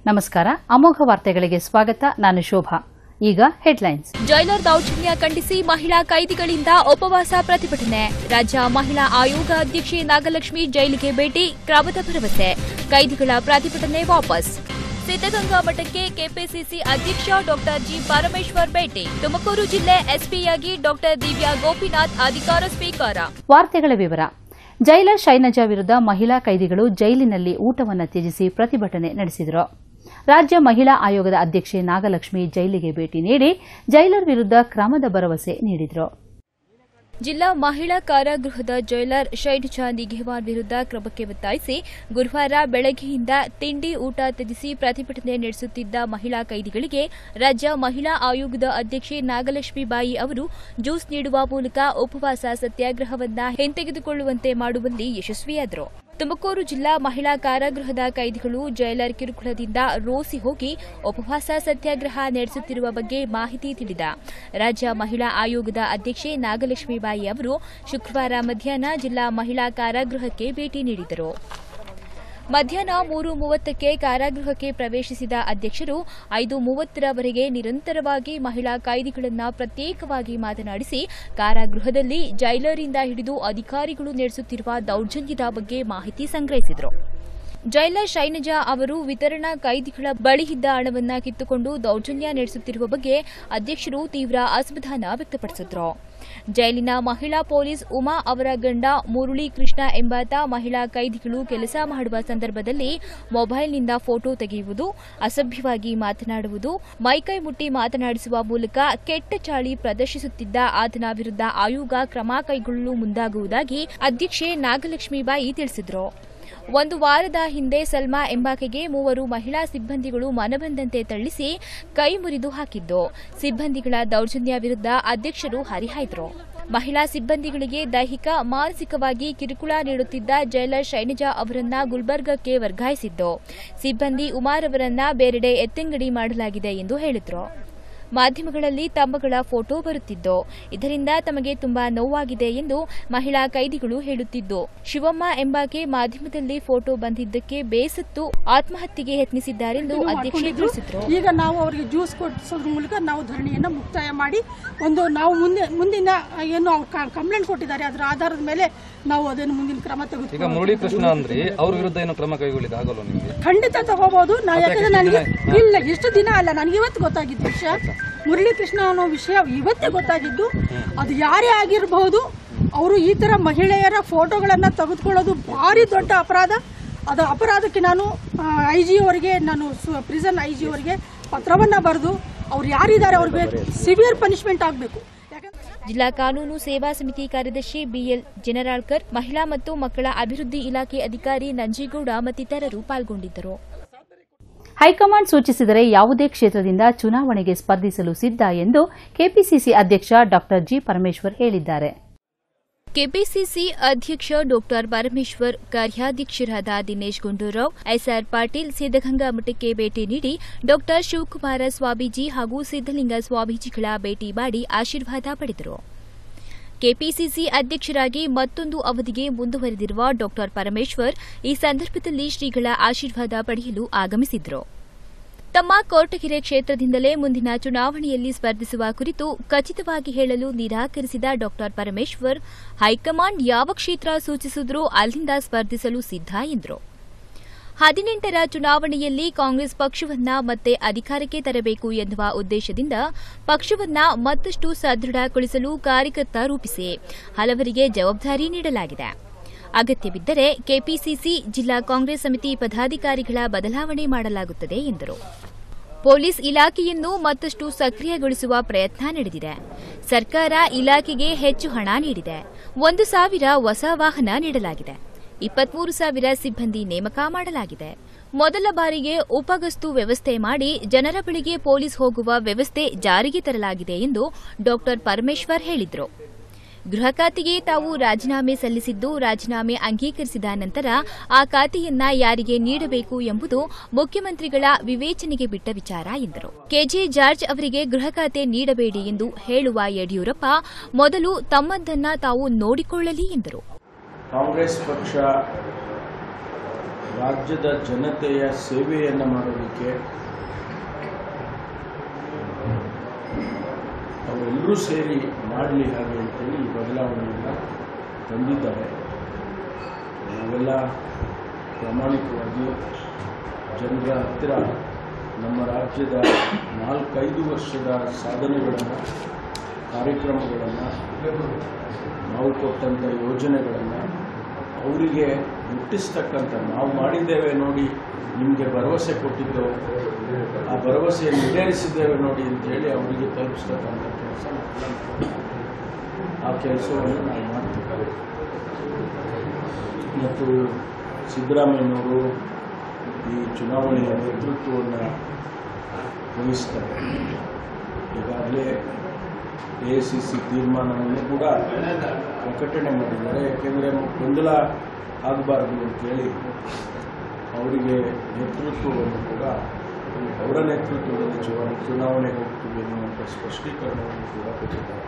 ನಮಸ್ಕಾರ ಅಮೋಘ ವಾರ್ತೆಗಳಿಗೆ ಸ್ವಾಗತ ನಾನು ಶೋಭಾ ಈಗ ಹೆಡ್ಲೈನ್ಸ್ ಜೈಲರ್ ದೌರ್ಜನ್ಯ ಖಂಡಿಸಿ ಮಹಿಳಾ ಕೈದಿಗಳಿಂದ ಉಪವಾಸ ಪ್ರತಿಭಟನೆ ರಾಜ್ಯ ಮಹಿಳಾ ಆಯೋಗ ಅಧ್ಯಕ್ಷೆ ನಾಗಲಕ್ಷ್ಮಿ ಜೈಲಿಗೆ ಭೇಟಿ ಕ್ರಮದ ಭರವಸೆ ಕೈದಿಗಳ ಪ್ರತಿಭಟನೆ ವಾಪಸ್ ಸಿದ್ದಗಂಗಾ ಮಠಕ್ಕೆ ಕೆಪಿಸಿಸಿ ಅಧ್ಯಕ್ಷ ಡಾ ಜಿ ಪರಮೇಶ್ವರ್ ಭೇಟಿ ತುಮಕೂರು ಜಿಲ್ಲೆ ಎಸ್ಪಿಯಾಗಿ ಡಾ ದಿವ್ಯಾ ಗೋಪಿನಾಥ್ ಅಧಿಕಾರ ಸ್ವೀಕಾರ ವಾರ್ತೆಗಳ ವಿವರ ಜೈಲರ್ ಶೈನಜಾ ವಿರುದ್ಧ ಮಹಿಳಾ ಕೈದಿಗಳು ಜೈಲಿನಲ್ಲಿ ಊಟವನ್ನು ತ್ಯಜಿಸಿ ಪ್ರತಿಭಟನೆ ನಡೆಸಿದರು ರಾಜ್ಯ ಮಹಿಳಾ ಆಯೋಗದ ಅಧ್ಯಕ್ಷೆ ನಾಗಲಕ್ಷ್ಮಿ ಜೈಲಿಗೆ ಭೇಟಿ ನೀಡಿ ಜೈಲರ್ ವಿರುದ್ಧ ಕ್ರಮದ ಭರವಸೆ ನೀಡಿದರು ಜಿಲ್ಲಾ ಮಹಿಳಾ ಕಾರಾಗೃಹದ ಜೈಲರ್ ಶೈನಿಜಾ ನಿಘೇವಾರ್ ವಿರುದ್ಧ ಕ್ರಮಕ್ಕೆ ಒತ್ತಾಯಿಸಿ ಗುರುವಾರ ಬೆಳಗ್ಗೆಯಿಂದ ತಿಂಡಿ ಊಟ ತ್ಯಜಿಸಿ ಪ್ರತಿಭಟನೆ ನಡೆಸುತ್ತಿದ್ದ ಮಹಿಳಾ ಕೈದಿಗಳಿಗೆ ರಾಜ್ಯ ಮಹಿಳಾ ಆಯೋಗದ ಅಧ್ಯಕ್ಷೆ ನಾಗಲಕ್ಷ್ಮಿ ಬಾಯಿ ಅವರು ಜ್ಯೂಸ್ ನೀಡುವ ಮೂಲಕ ಉಪವಾಸ ಸತ್ಯಾಗ್ರಹವನ್ನ ಹಿಂತೆಗೆದುಕೊಳ್ಳುವಂತೆ ಮಾಡುವಲ್ಲಿ ಯಶಸ್ವಿಯಾದರು ತುಮಕೂರು ಜಿಲ್ಲಾ ಮಹಿಳಾ ಕಾರಾಗೃಹದ ಕೈದಿಗಳು ಜೈಲರ್ ಕಿರುಕುಳದಿಂದ ರೋಸಿ ಹೋಗಿ ಉಪವಾಸ ಸತ್ಯಾಗ್ರಹ ನಡೆಸುತ್ತಿರುವ ಬಗ್ಗೆ ಮಾಹಿತಿ ತಿಳಿದ ರಾಜ್ಯ ಮಹಿಳಾ ಆಯೋಗದ ಅಧ್ಯಕ್ಷೆ ನಾಗಲಕ್ಷ್ಮಿ ಬಾಯಿ ಅವರು ಶುಕ್ರವಾರ ಮಧ್ಯಾಹ್ನ ಜಿಲ್ಲಾ ಮಹಿಳಾ ಕಾರಾಗೃಹಕ್ಕೆ ಭೇಟಿ ನೀಡಿದರು ಮಧ್ಯಾಹ್ನ ಮೂರು ಮೂವತ್ತಕ್ಕೆ ಕಾರಾಗೃಹಕ್ಕೆ ಪ್ರವೇಶಿಸಿದ ಅಧ್ಯಕ್ಷರು ಐದು ಮೂವತ್ತರವರೆಗೆ ನಿರಂತರವಾಗಿ ಮಹಿಳಾ ಕೈದಿಗಳನ್ನು ಪ್ರತ್ಯೇಕವಾಗಿ ಮಾತನಾಡಿಸಿ ಕಾರಾಗೃಹದಲ್ಲಿ ಜೈಲರಿಂದ ಹಿಡಿದು ಅಧಿಕಾರಿಗಳು ನಡೆಸುತ್ತಿರುವ ದೌರ್ಜನ್ಯದ ಬಗ್ಗೆ ಮಾಹಿತಿ ಸಂಗ್ರಹಿಸಿದರು ಜೈಲರ್ ಶೈನಜಾ ಅವರು ವಿತರಣಾ ಕೈದಿಗಳ ಬಳಿಯಿದ್ದ ಹಣವನ್ನ ಕಿತ್ತುಕೊಂಡು ದೌರ್ಜನ್ಯ ನಡೆಸುತ್ತಿರುವ ಬಗ್ಗೆ ಅಧ್ಯಕ್ಷರು ತೀವ್ರ ಅಸಮಾಧಾನ ವ್ಯಕ್ತಪಡಿಸಿದ್ರು ಜೈಲಿನ ಮಹಿಳಾ ಪೊಲೀಸ್ ಉಮಾ ಅವರ ಗಂಡ ಮುರಳಿ ಕೃಷ್ಣ ಎಂಬಾತ ಮಹಿಳಾ ಕೈದಿಗಳು ಕೆಲಸ ಮಾಡುವ ಸಂದರ್ಭದಲ್ಲಿ ಮೊಬೈಲ್ನಿಂದ ಫೋಟೋ ತೆಗೆಯುವುದು ಅಸಭ್ಯವಾಗಿ ಮಾತನಾಡುವುದು ಮೈಕೈ ಮುಟ್ಟಿ ಮಾತನಾಡಿಸುವ ಮೂಲಕ ಕೆಟ್ಟ ಚಾಳಿ ಪ್ರದರ್ಶಿಸುತ್ತಿದ್ದ ಆತನ ವಿರುದ್ಧ ಆಯೋಗ ಕ್ರಮ ಕೈಗೊಳ್ಳಲು ಮುಂದಾಗುವುದಾಗಿ ಅಧ್ಯಕ್ಷೆ ನಾಗಲಕ್ಷ್ಮೀಬಾಯಿ ತಿಳಿಸಿದರು ಒಂದು ವಾರದ ಹಿಂದೆ ಸಲ್ಮಾ ಎಂಬಾಕೆಗೆ ಮೂವರು ಮಹಿಳಾ ಸಿಬ್ಬಂದಿಗಳು ಮನಬಂದಂತೆ ತಳ್ಳಿಸಿ ಕೈ ಮುರಿದು ಹಾಕಿದ್ದು ಸಿಬ್ಬಂದಿಗಳ ದೌರ್ಜನ್ಯ ವಿರುದ್ಧ ಅಧ್ಯಕ್ಷರು ಹರಿಹಾಯ್ದರು ಮಹಿಳಾ ಸಿಬ್ಬಂದಿಗಳಿಗೆ ದೈಹಿಕ ಮಾನಸಿಕವಾಗಿ ಕಿರುಕುಳ ನೀಡುತ್ತಿದ್ದ ಜೈಲರ್ ಶೈನಜಾ ಅವರನ್ನ ಗುಲ್ಬರ್ಗಕ್ಕೆ ವರ್ಗಾಯಿಸಿದ್ದು ಸಿಬ್ಬಂದಿ ಉಮಾರ್ ಅವರನ್ನ ಬೇರೆಡೆ ಎತ್ತಂಗಡಿ ಮಾಡಲಾಗಿದೆ ಎಂದು ಹೇಳಿದ್ರು ಮಾಧ್ಯಮಗಳಲ್ಲಿ ತಮ್ಮಗಳ ಫೋಟೋ ಬರುತ್ತಿದ್ದು ಇದರಿಂದ ತಮಗೆ ತುಂಬಾ ನೋವಾಗಿದೆ ಎಂದು ಮಹಿಳಾ ಕೈದಿಗಳು ಹೇಳುತ್ತಿದ್ದು ಶಿವಮ್ಮ ಎಂಬಾಕೆ ಮಾಧ್ಯಮದಲ್ಲಿ ಫೋಟೋ ಬಂದಿದ್ದಕ್ಕೆ ಬೇಸತ್ತು ಆತ್ಮಹತ್ಯೆಗೆ ಯತ್ನಿಸಿದ್ದಾರೆಂದು ಅಧ್ಯಕ್ಷೆ ತಿಳಿಸಿದ್ರು ಈಗ ನಾವು ಅವರಿಗೆ ಜ್ಯೂಸ್ ಕೊಡಿಸೋದ್ರ ಮೂಲಕ ನಾವು ಧರಣಿಯನ್ನು ಮುಕ್ತಾಯ ಮಾಡಿ ಒಂದು ನಾವು ಮುಂದೆ ಮುಂದಿನ ಏನು ಅವ್ರು ಕಂಪ್ಲೇಂಟ್ ಕೊಟ್ಟಿದ್ದಾರೆ ಅದರ ಆಧಾರದ ಮೇಲೆ ನಾವು ಅದನ್ನು ಮುಂದಿನ ಕ್ರಮ ಈಗ ತೆಗೆದುಕೊಂಡು ಮುರಳಿ ಕೃಷ್ಣ ಅಂದ್ರೆ ಅವ್ರ ವಿರುದ್ಧ ಏನು ಕ್ರಮ ಕೈಗೊಳ್ಳಿಕ್ಕೆ ಆಗಲ್ಲ ನಿಮಗೆ ಖಂಡಿತ ತಗೋಬಹುದು ನಾ ಯಾಕಂದ್ರೆ ನನಗೆ ಇಲ್ಲ ಎಷ್ಟು ದಿನ ಅಲ್ಲ ನನಗೆ ಇವತ್ತು ಗೊತ್ತಾಗಿದ್ದು ವಿಷಯ ಮುರಳಿ ಕೃಷ್ಣ ಅನ್ನೋ ವಿಷಯ ಇವತ್ತೇ ಗೊತ್ತಾಗಿದ್ದು ಅದು ಯಾರೇ ಆಗಿರಬಹುದು ಅವರು ಈ ತರ ಮಹಿಳೆಯರ ಫೋಟೋಗಳನ್ನ ತೆಗೆದುಕೊಳ್ಳೋದು ಭಾರಿ ದೊಡ್ಡ ಅಪರಾಧ ಅದು ಅಪರಾಧಕ್ಕೆ ನಾನು ಐ ಜಿ ಅವರಿಗೆ ನಾನು ಪ್ರಿಸನ್ ಐ ಜಿ ಅವರಿಗೆ ಪತ್ರವನ್ನ ಬರೆದು ಅವ್ರು ಯಾರಿದ್ದಾರೆ ಅವ್ರಿಗೆ ಸಿವಿಯರ್ ಪನಿಷ್ಮೆಂಟ್ ಆಗಬೇಕು ಯಾಕಂದ್ರೆ ಜಿಲ್ಲಾ ಕಾನೂನು ಸೇವಾ ಸಮಿತಿ ಕಾರ್ಯದರ್ಶಿ ಬಿಎಲ್ ಜನರಾಳ್ಕರ್ ಮಹಿಳಾ ಮತ್ತು ಮಕ್ಕಳ ಅಭಿವೃದ್ಧಿ ಇಲಾಖೆ ಅಧಿಕಾರಿ ನಂಜೇಗೌಡ ಮತ್ತಿತರರು ಪಾಲ್ಗೊಂಡಿದ್ದರು ಹೈಕಮಾಂಡ್ ಸೂಚಿಸಿದರೆ ಯಾವುದೇ ಕ್ಷೇತ್ರದಿಂದ ಚುನಾವಣೆಗೆ ಸ್ಪರ್ಧಿಸಲು ಸಿದ್ಧ ಎಂದು ಕೆಪಿಸಿಸಿ ಅಧ್ಯಕ್ಷ ಡಾ ಜಿ ಪರಮೇಶ್ವರ್ ಹೇಳಿದ್ದಾರೆ ಕೆಪಿಸಿಸಿ ಅಧ್ಯಕ್ಷ ಡಾಕ್ಟರ್ ಪರಮೇಶ್ವರ್ ಕಾರ್ಯಾಧ್ಯಕ್ಷರಾದ ದಿನೇಶ್ ಗುಂಡೂರಾವ್ ಎಸ್ಆರ್ ಪಾಟೀಲ್ ಸಿದ್ದಗಂಗಾ ಮಠಕ್ಕೆ ಭೇಟಿ ನೀಡಿ ಡಾಕ್ಟರ್ ಶಿವಕುಮಾರ ಸ್ವಾಮೀಜಿ ಹಾಗೂ ಸಿದ್ದಲಿಂಗ ಸ್ವಾಮೀಜಿಗಳ ಭೇಟಿ ಮಾಡಿ ಆಶೀರ್ವಾದ ಪಡೆದರು ಕೆಪಿಸಿಸಿ ಅಧ್ಯಕ್ಷರಾಗಿ ಮತ್ತೊಂದು ಅವಧಿಗೆ ಮುಂದುವರೆದಿರುವ ಡಾಕ್ಟರ್ ಪರಮೇಶ್ವರ್ ಈ ಸಂದರ್ಭದಲ್ಲಿ ಶ್ರೀಗಳ ಆಶೀರ್ವಾದ ಪಡೆಯಲು ಆಗಮಿಸಿದ್ರು ತಮ್ಮ ಕೋಟಗೆರೆ ಕ್ಷೇತ್ರದಿಂದಲೇ ಮುಂದಿನ ಚುನಾವಣೆಯಲ್ಲಿ ಸ್ಪರ್ಧಿಸುವ ಕುರಿತು ಖಚಿತವಾಗಿ ಹೇಳಲು ನಿರಾಕರಿಸಿದ ಡಾಕ್ಟರ್ ಪರಮೇಶ್ವರ್ ಹೈಕಮಾಂಡ್ ಯಾವ ಕ್ಷೇತ್ರ ಸೂಚಿಸಿದ್ರೂ ಅಲ್ಲಿಂದ ಸ್ಪರ್ಧಿಸಲು ಸಿದ್ಧ ಎಂದರು ಹದಿನೆಂಟರ ಚುನಾವಣೆಯಲ್ಲಿ ಕಾಂಗ್ರೆಸ್ ಪಕ್ಷವನ್ನ ಮತ್ತೆ ಅಧಿಕಾರಕ್ಕೆ ತರಬೇಕು ಎನ್ನುವ ಉದ್ದೇಶದಿಂದ ಪಕ್ಷವನ್ನ ಮತ್ತಷ್ಟು ಸದೃಢಗೊಳಿಸಲು ಕಾರ್ಯಕರ್ತ ರೂಪಿಸಿ ಹಲವರಿಗೆ ಜವಾಬ್ದಾರಿ ನೀಡಲಾಗಿದೆ ಅಗತ್ಯವಿದ್ದರೆ ಕೆಪಿಸಿಸಿ ಜಿಲ್ಲಾ ಕಾಂಗ್ರೆಸ್ ಸಮಿತಿ ಪದಾಧಿಕಾರಿಗಳ ಬದಲಾವಣೆ ಮಾಡಲಾಗುತ್ತದೆ ಎಂದರು ಪೊಲೀಸ್ ಇಲಾಖೆಯನ್ನು ಮತ್ತಷ್ಟು ಸಕ್ರಿಯಗೊಳಿಸುವ ಪ್ರಯತ್ನ ನಡೆದಿದೆ ಸರ್ಕಾರ ಇಲಾಖೆಗೆ ಹೆಚ್ಚು ಹಣ ನೀಡಿದೆ ಒಂದು ಸಾವಿರ ಹೊಸ ವಾಹನ ನೀಡಲಾಗಿದೆ ಇಪ್ಪತ್ಮೂರು ಸಾವಿರ ಸಿಬ್ಬಂದಿ ನೇಮಕ ಮಾಡಲಾಗಿದೆ ಮೊದಲ ಬಾರಿಗೆ ಉಪಗಸ್ತು ವ್ಯವಸ್ಥೆ ಮಾಡಿ ಜನರ ಬಳಿಗೆ ಪೊಲೀಸ್ ಹೋಗುವ ವ್ಯವಸ್ಥೆ ಜಾರಿಗೆ ತರಲಾಗಿದೆ ಎಂದು ಡಾಕ್ಟರ್ ಪರಮೇಶ್ವರ್ ಹೇಳಿದರು ಗೃಹ ಖಾತೆಗೆ ತಾವು ರಾಜೀನಾಮೆ ಸಲ್ಲಿಸಿದ್ದು ರಾಜೀನಾಮೆ ಅಂಗೀಕರಿಸಿದ ನಂತರ ಆ ಖಾತೆಯನ್ನ ಯಾರಿಗೆ ನೀಡಬೇಕು ಎಂಬುದು ಮುಖ್ಯಮಂತ್ರಿಗಳ ವಿವೇಚನೆಗೆ ಬಿಟ್ಟ ವಿಚಾರ ಎಂದರು ಕೆಜೆ ಜಾರ್ಜ್ ಅವರಿಗೆ ಗೃಹ ಖಾತೆ ನೀಡಬೇಡಿ ಎಂದು ಹೇಳುವ ಯಡಿಯೂರಪ್ಪ ಮೊದಲು ತಮ್ಮದನ್ನ ತಾವು ನೋಡಿಕೊಳ್ಳಲಿ ಎಂದರು ಕಾಂಗ್ರೆಸ್ ಪಕ್ಷ ರಾಜ್ಯದ ಜನತೆಯ ಸೇವೆಯನ್ನು ಮಾಡೋದಕ್ಕೆ ಅವರೆಲ್ಲರೂ ಸೇರಿ ಮಾಡಲಿ ಹಾಗೆ ಅಂತೇಳಿ ಈ ಬದಲಾವಣೆಯನ್ನು ತಂದಿದ್ದಾರೆ ನಾವೆಲ್ಲ ಪ್ರಾಮಾಣಿಕವಾಗಿ ಜನರ ಹತ್ತಿರ ನಮ್ಮ ರಾಜ್ಯದ ನಾಲ್ಕೈದು ವರ್ಷದ ಸಾಧನೆಗಳನ್ನು ಕಾರ್ಯಕ್ರಮಗಳನ್ನು ನಾವು ಕೊಟ್ಟಂಥ ಯೋಜನೆಗಳನ್ನು ಅವರಿಗೆ ಮುಟ್ಟಿಸ್ತಕ್ಕಂಥ ನಾವು ಮಾಡಿದ್ದೇವೆ ನೋಡಿ ನಿಮಗೆ ಭರವಸೆ ಕೊಟ್ಟಿದ್ದೆವು ಆ ಭರವಸೆಯನ್ನು ಈಡೇರಿಸಿದ್ದೇವೆ ನೋಡಿ ಅಂತೇಳಿ ಅವರಿಗೆ ತಲುಪಿಸ್ತಕ್ಕಂಥ ಕೆಲಸ ಆ ಕೆಲಸವನ್ನು ನಾವು ಮಾಡ್ತೀವಿ ಮತ್ತು ಸಿದ್ದರಾಮಯ್ಯನವರು ಈ ಚುನಾವಣೆಯ ನೇತೃತ್ವವನ್ನು ವಹಿಸ್ತಾರೆ ಈಗಾಗಲೇ ಎ ಸಿ ಸಿ ತೀರ್ಮಾನವನ್ನು ಕೂಡ ಪ್ರಕಟಣೆ ಮಾಡಿದ್ದಾರೆ ಯಾಕೆಂದರೆ ಗೊಂದಲ ಆಗಬಾರ್ದು ಅಂತೇಳಿ ಅವರಿಗೆ ನೇತೃತ್ವವನ್ನು ಕೂಡ ಅವರ ನೇತೃತ್ವದಲ್ಲಿ ಚುನಾವಣೆ ಚುನಾವಣೆಗೆ ಹೋಗ್ತೀವಿ ಅನ್ನುವಂಥ ಸ್ಪಷ್ಟೀಕರಣವನ್ನು ಕೂಡ ಕೊಟ್ಟಿದ್ದಾರೆ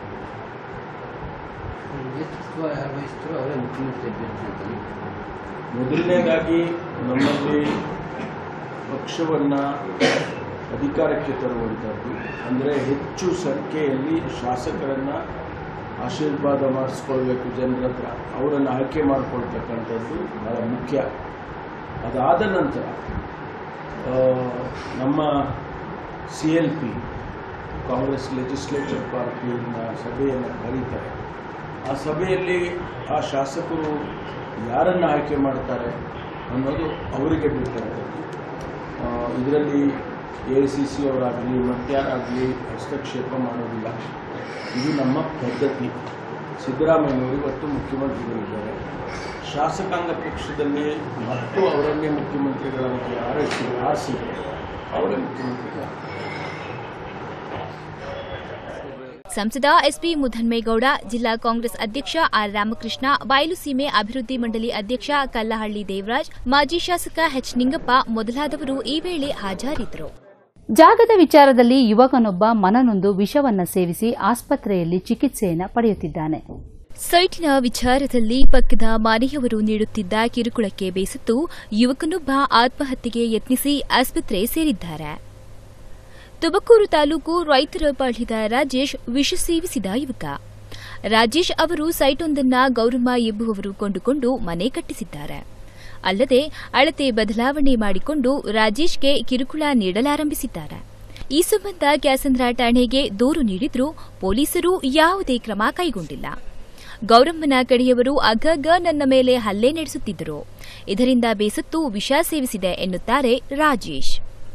ನೇತೃತ್ವ ಯಾರು ವಹಿಸ್ತಾರೋ ಅವರೇ ಮುಖ್ಯಮಂತ್ರಿ ಅಭ್ಯರ್ಥಿ ಅಂತಾನೆ ಮೊದಲನೇದಾಗಿ ನಮ್ಮಲ್ಲಿ ಪಕ್ಷವನ್ನು ಅಧಿಕಾರಕ್ಕೆ ತರುವಂಥದ್ದು ಅಂದರೆ ಹೆಚ್ಚು ಸಂಖ್ಯೆಯಲ್ಲಿ ಶಾಸಕರನ್ನು ಆಶೀರ್ವಾದ ಮಾಡಿಸ್ಕೊಳ್ಬೇಕು ಜನರ ಹತ್ರ ಅವರನ್ನು ಆಯ್ಕೆ ಮಾಡಿಕೊಳ್ತಕ್ಕಂಥದ್ದು ಬಹಳ ಮುಖ್ಯ ಅದಾದ ನಂತರ ಆ, ನಮ್ಮ C L P Congress legislature ಪಾರ್ಟಿನ ಸಭೆಯನ್ನು ಕರೀತಾರೆ ಆ ಸಭೆಯಲ್ಲಿ ಆ ಶಾಸಕರು ಯಾರನ್ನು ಆಯ್ಕೆ ಮಾಡ್ತಾರೆ ಅನ್ನೋದು ಅವರಿಗೆ ಬಿಟ್ಟಂಥದ್ದು ಇದರಲ್ಲಿ ಎ ಸಿ ಸಿ ಅವರಾಗಲಿ ಮತ್ಯಾರಾಗಲಿ ಹಸ್ತಕ್ಷೇಪ ಮಾಡೋದಿಲ್ಲ ಇದು ನಮ್ಮ ಪದ್ಧತಿ ಸಿದ್ದರಾಮಯ್ಯನವರು ಇವತ್ತು ಮುಖ್ಯಮಂತ್ರಿಗಳಿದ್ದಾರೆ ಶಾಸಕಾಂಗ ಪಕ್ಷದಲ್ಲಿ ಮತ್ತು ಅವರನ್ನೇ ಮುಖ್ಯಮಂತ್ರಿಗಳಾಗಿ ಆರಿಸಿ ಆರಿಸಿದೆ ಅವರೇ ಮುಖ್ಯಮಂತ್ರಿಗಳು ಸಂಸದ ಎಸ್ಪಿ ಮುಧನ್ಮೇಗೌಡ ಜಿಲ್ಲಾ ಕಾಂಗ್ರೆಸ್ ಅಧ್ಯಕ್ಷ ಆರ್ ರಾಮಕೃಷ್ಣ ಬಯಲುಸೀಮೆ ಅಭಿವೃದ್ಧಿ ಮಂಡಳಿ ಅಧ್ಯಕ್ಷ ಕಲ್ಲಹಳ್ಳಿ ದೇವರಾಜ್ ಮಾಜಿ ಶಾಸಕ ಎಚ್ ನಿಂಗಪ್ಪ ಮೊದಲಾದವರು ಈ ವೇಳೆ ಹಾಜರಿದ್ದರು ಜಾಗದ ವಿಚಾರದಲ್ಲಿ ಯುವಕನೊಬ್ಬ ಮನನೊಂದು ವಿಷವನ್ನ ಸೇವಿಸಿ ಆಸ್ಪತ್ರೆಯಲ್ಲಿ ಚಿಕಿತ್ಸೆಯನ್ನು ಪಡೆಯುತ್ತಿದ್ದಾನೆ ಸೈಟಿನ ವಿಚಾರದಲ್ಲಿ ಪಕ್ಕದ ಮನೆಯವರು ನೀಡುತ್ತಿದ್ದ ಕಿರುಕುಳಕ್ಕೆ ಬೇಸತ್ತು ಯುವಕನೊಬ್ಬ ಆತ್ಮಹತ್ಯೆಗೆ ಯತ್ನಿಸಿ ಆಸ್ಪತ್ರೆ ಸೇರಿದ್ದಾರೆ ತುಮಕೂರು ತಾಲೂಕು ರೈತರ ಪಾಳ್ಯದ ರಾಜೇಶ್ ವಿಷ ಸೇವಿಸಿದ ಯುವಕ ರಾಜೇಶ್ ಅವರು ಸೈಟೊಂದನ್ನ ಗೌರಮ್ಮ ಎಂಬುವವರು ಕೊಂಡುಕೊಂಡು ಮನೆ ಕಟ್ಟಿಸಿದ್ದಾರೆ ಅಲ್ಲದೆ ಅಳತೆ ಬದಲಾವಣೆ ಮಾಡಿಕೊಂಡು ರಾಜೇಶ್ಗೆ ಕಿರುಕುಳ ನೀಡಲಾರಂಭಿಸಿದ್ದಾರೆ ಈ ಸಂಬಂಧ ಕ್ಯಾಸಂದ್ರ ಠಾಣೆಗೆ ದೂರು ನೀಡಿದ್ರೂ ಪೊಲೀಸರು ಯಾವುದೇ ಕ್ರಮ ಕೈಗೊಂಡಿಲ್ಲ ಗೌರಮ್ಮನ ಕಡೆಯವರು ಆಗಾಗ ನನ್ನ ಮೇಲೆ ಹಲ್ಲೆ ನಡೆಸುತ್ತಿದ್ದರು ಇದರಿಂದ ಬೇಸತ್ತು ವಿಷ ಸೇವಿಸಿದೆ ಎನ್ನುತ್ತಾರೆ ರಾಜೇಶ್